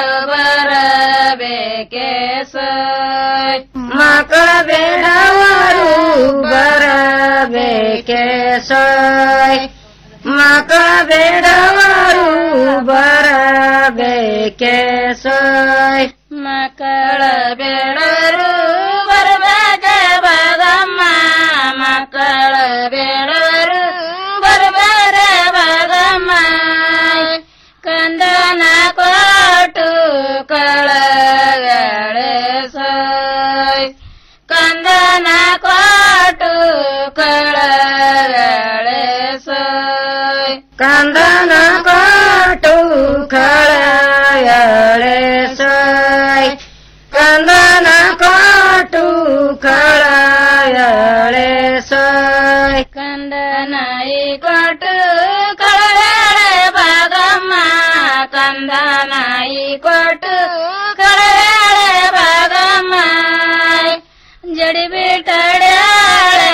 ಬರಬೇಕೆ ಸೋಯ್ ಮಕ್ಕಳ ಬೇಡವರು ಬರಬೇಕೆ ಸೋಯ್ ಮಕ್ಕಳ ಬೇಡವರು ಬರಬೇಕೆ ಸೋಯ್ ಮಕ್ಕಳ ಬೇಡರು ಬರಬೇಕ ಬಾಗಮ್ಮ ಮಕ್ಕಳ ಬೇಡರು ಬರಬಾರ ಬಾಗಮ್ಮ ಕಂದನ ಕೊಟ್ಟು ಕಳಗಳೆ ಸೋಯ್ ಕಂದನ ಕೊಟ್ಟು ಕಳಗಳೆ ಸೋಯ್ ಕಂದನ ಕೊಟ್ಟು ಕಳಗಳೆ ಸೋಯ್ ಕಂದನ ಕೊಟ್ಟು ಕಳಗಳೆ ಸೋಯ್ ಕಂದನಾಯಿ ಕೊಟ್ಟು ಕಳಗಳೆ ಬಾಗಮ್ಮ ಕಂದನಾಯಿ ಕೊಟ್ಟು ಕಳಗಳೆ ಬಾಗಮ್ಮ ಜಡಿ ಬಿಟ್ಟಡ್ಯಾಳೆ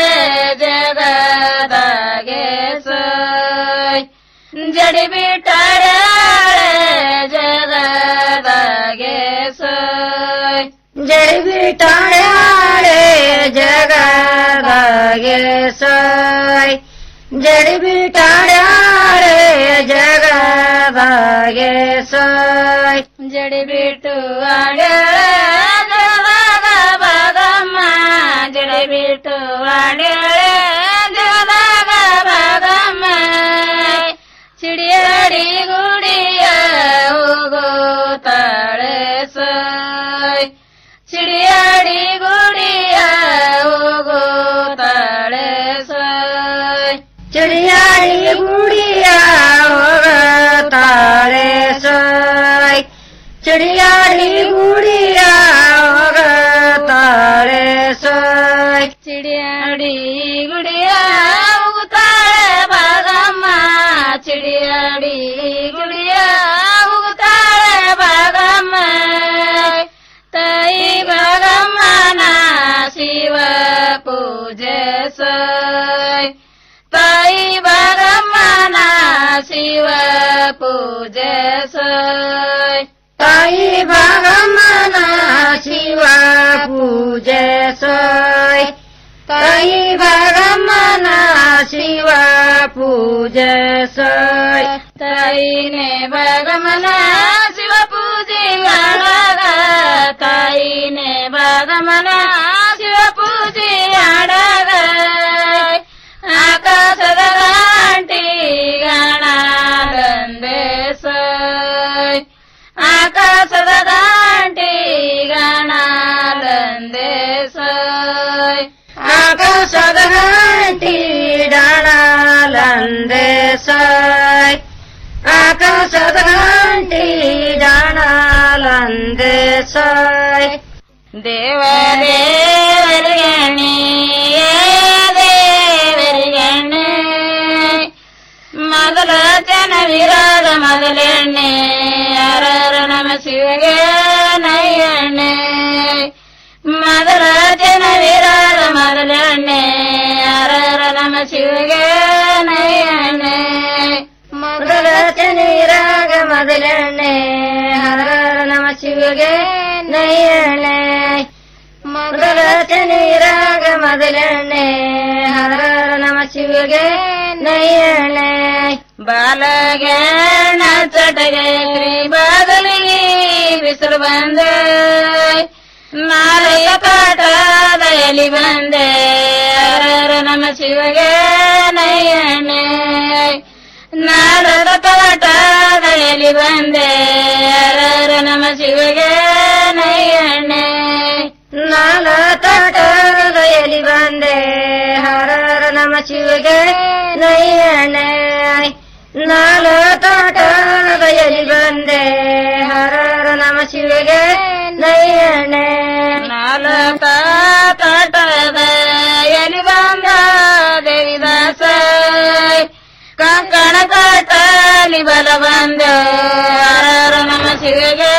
ಜಗದಾಗೆ ಸೋಯ್ ಜಡಿ ಬಿಟ್ಟಡ್ಯಾಳೆ ಜಗದಾಗೆ ಸೋಯ್ ಜಡಿ ಬಿಟ್ಟಡ್ಯಾಳೆ ಜಗದಾಗೆ ಸೋಯ್ ಜಡಿ ಬಿಟ್ಟಡ್ಯಾಳೆ ಜಗದಾಗೆ ಸೋಯ್ ಜಡಿ ಬಿಟ್ಟು ಆಡ್ಯಾಳೆ ಜಗದಾಗ ಬಾಗಮ್ಮ ಜಡಿ ಬಿಟ್ಟು ಆಡ್ಯಾಳೆ ಜಗದಾಗ ಬಾಗಮ್ಮ ಚಿಡಿಯಾಡಿ ಗುಡಿಯ ಹೋಗೋತಾಳೆ ಸೋಯ್ ಚಿಡಿಯಾಡಿ ಗುಡಿಯ ಹೋಗೋತಾಳೆ ಸೋಯ್ ಚಿಡಿಯಾಡಿ ಗುಡಿಯ ಹೋಗತಾಳೆ ಸೋಯ್ ಚಿಡಿಯಾಡಿ ಗುಡಿಯ ಹೋಗತಾಳೆ ಸೋಯ್ ಚಿಡಿಯಾಡಿ ಗುಡಿಯ ಹೋಗುತ್ತಾಳೆ ಬಾಗಮ್ಮ ಚಿಡಿಯಾಡಿ ಗುಡಿಯ ಹೋಗುತ್ತಾಳೆ ಬಾಗಮ್ಮ ತಾಯಿ ಬಾಗಮ್ಮನ ಶಿವ ಪೂಜೆ ಸೋಯ್ ತಾಯಿ ಬಾಗಮ್ಮನ ಶಿವ ಪೂಜೆ ಸೋಯ್ ತಾಯಿ ಬಾಗಮ್ಮನ ಶಿವ ಪೂಜೆ ಸೋಯ್ ತಾಯಿ ಬಾಗಮ್ಮನ ಶಿವ ಪೂಜೆ ಸೋಯ್ ತಾಯಿನೇ ಬಾಗಮ್ಮನ ಶಿವ ಪೂಜೆ ಆಡಾಗ ತಾಯಿನೇ ಬಾಗಮ್ಮನ ಶಿವ ಪೂಜೆ ಆಡಾಗ ಆಕಾಶದ ಗಂಟಿ ಗಣ ಬಂದೆ ಸೋಯ್ ಆಕಾಶದ ಗಂಟಿ ಗಣ ಬಂದೆ ಸೋಯ್ ಆಕಾಶದ ಗಂಟಿ ಡಾಣಲಂದೆ ಸೋಯ್ ಆಕಾಶದ ಗಂಟಿ ಡಾಣಲಂದೆ ಸೋಯ್ ದೇವ ದೇವರಿಗಣಿ ದೇವರಿಗಣಿ ಮೊದಲ ಜನ ವಿರಾಗ ಮೊದಲೆಣ್ಣೆ ಯಾರ ನಮ ಶಿವಗೆ ನಯ್ಯಣ್ಣೆ ಮೊದಲ ಜನ ವಿರಾಗ ಮೊದಲೆಣ್ಣೆ ಯಾರ ನಮ ಶಿವಗೆ ನಯ್ಯಣ್ಣೆ ಮೊದಲ ಚನಿರಾಗ ಮೊದಲೆಣ್ಣೆ ಹರ ನಮ ಶಿವಗೆ ನಯ್ಯಣ್ಣೆ ಮೊದಲ ಚನಿರಾಗ ಮೊದಲೆಣ್ಣೆ ಹರ ನಮ ಶಿವಗೆ ನಯ್ಯಣ್ಣೆ ಬಾಲಗಣ ಚಟಗೆ ಬಾಗಲಿಗೆ ಬಿಸಿಲು ಬಂದೆ ನಾಳೆಯ ಕಾಟದಲ್ಲಿ ಬಂದೆ ಹರ ನಮ ಶಿವಗೆ ನಯ್ಯಣ್ಣೆ ನಾಡದ ತೋಟದಲ್ಲಿ ಬಂದೆ ಹರ ನಮ ಶಿವಗೆ ನಯ್ಯಣ್ಣೆ ನಾಳ ತೋಟದಲ್ಲಿ ಬಂದೆ ಹರ ನಮ ಶಿವಗೆ ನಯ್ಯಣ್ಣೆ ನಾಳ ತೋಟದಲ್ಲಿ ಬಂದೆ ಹರ ನಮ ಶಿವಗೆ ನಯ್ಯಣ್ಣೆ ನಾಳ ನಾಲಕ ತಟದ ಎಲಿ ಬಂದ ದೇವಿದಾಸ ಕಂಕಣ ಕಟ್ಟಲಿ ಬಲ ಬಂದ ಹರ ನಮ ಶಿವಗೆ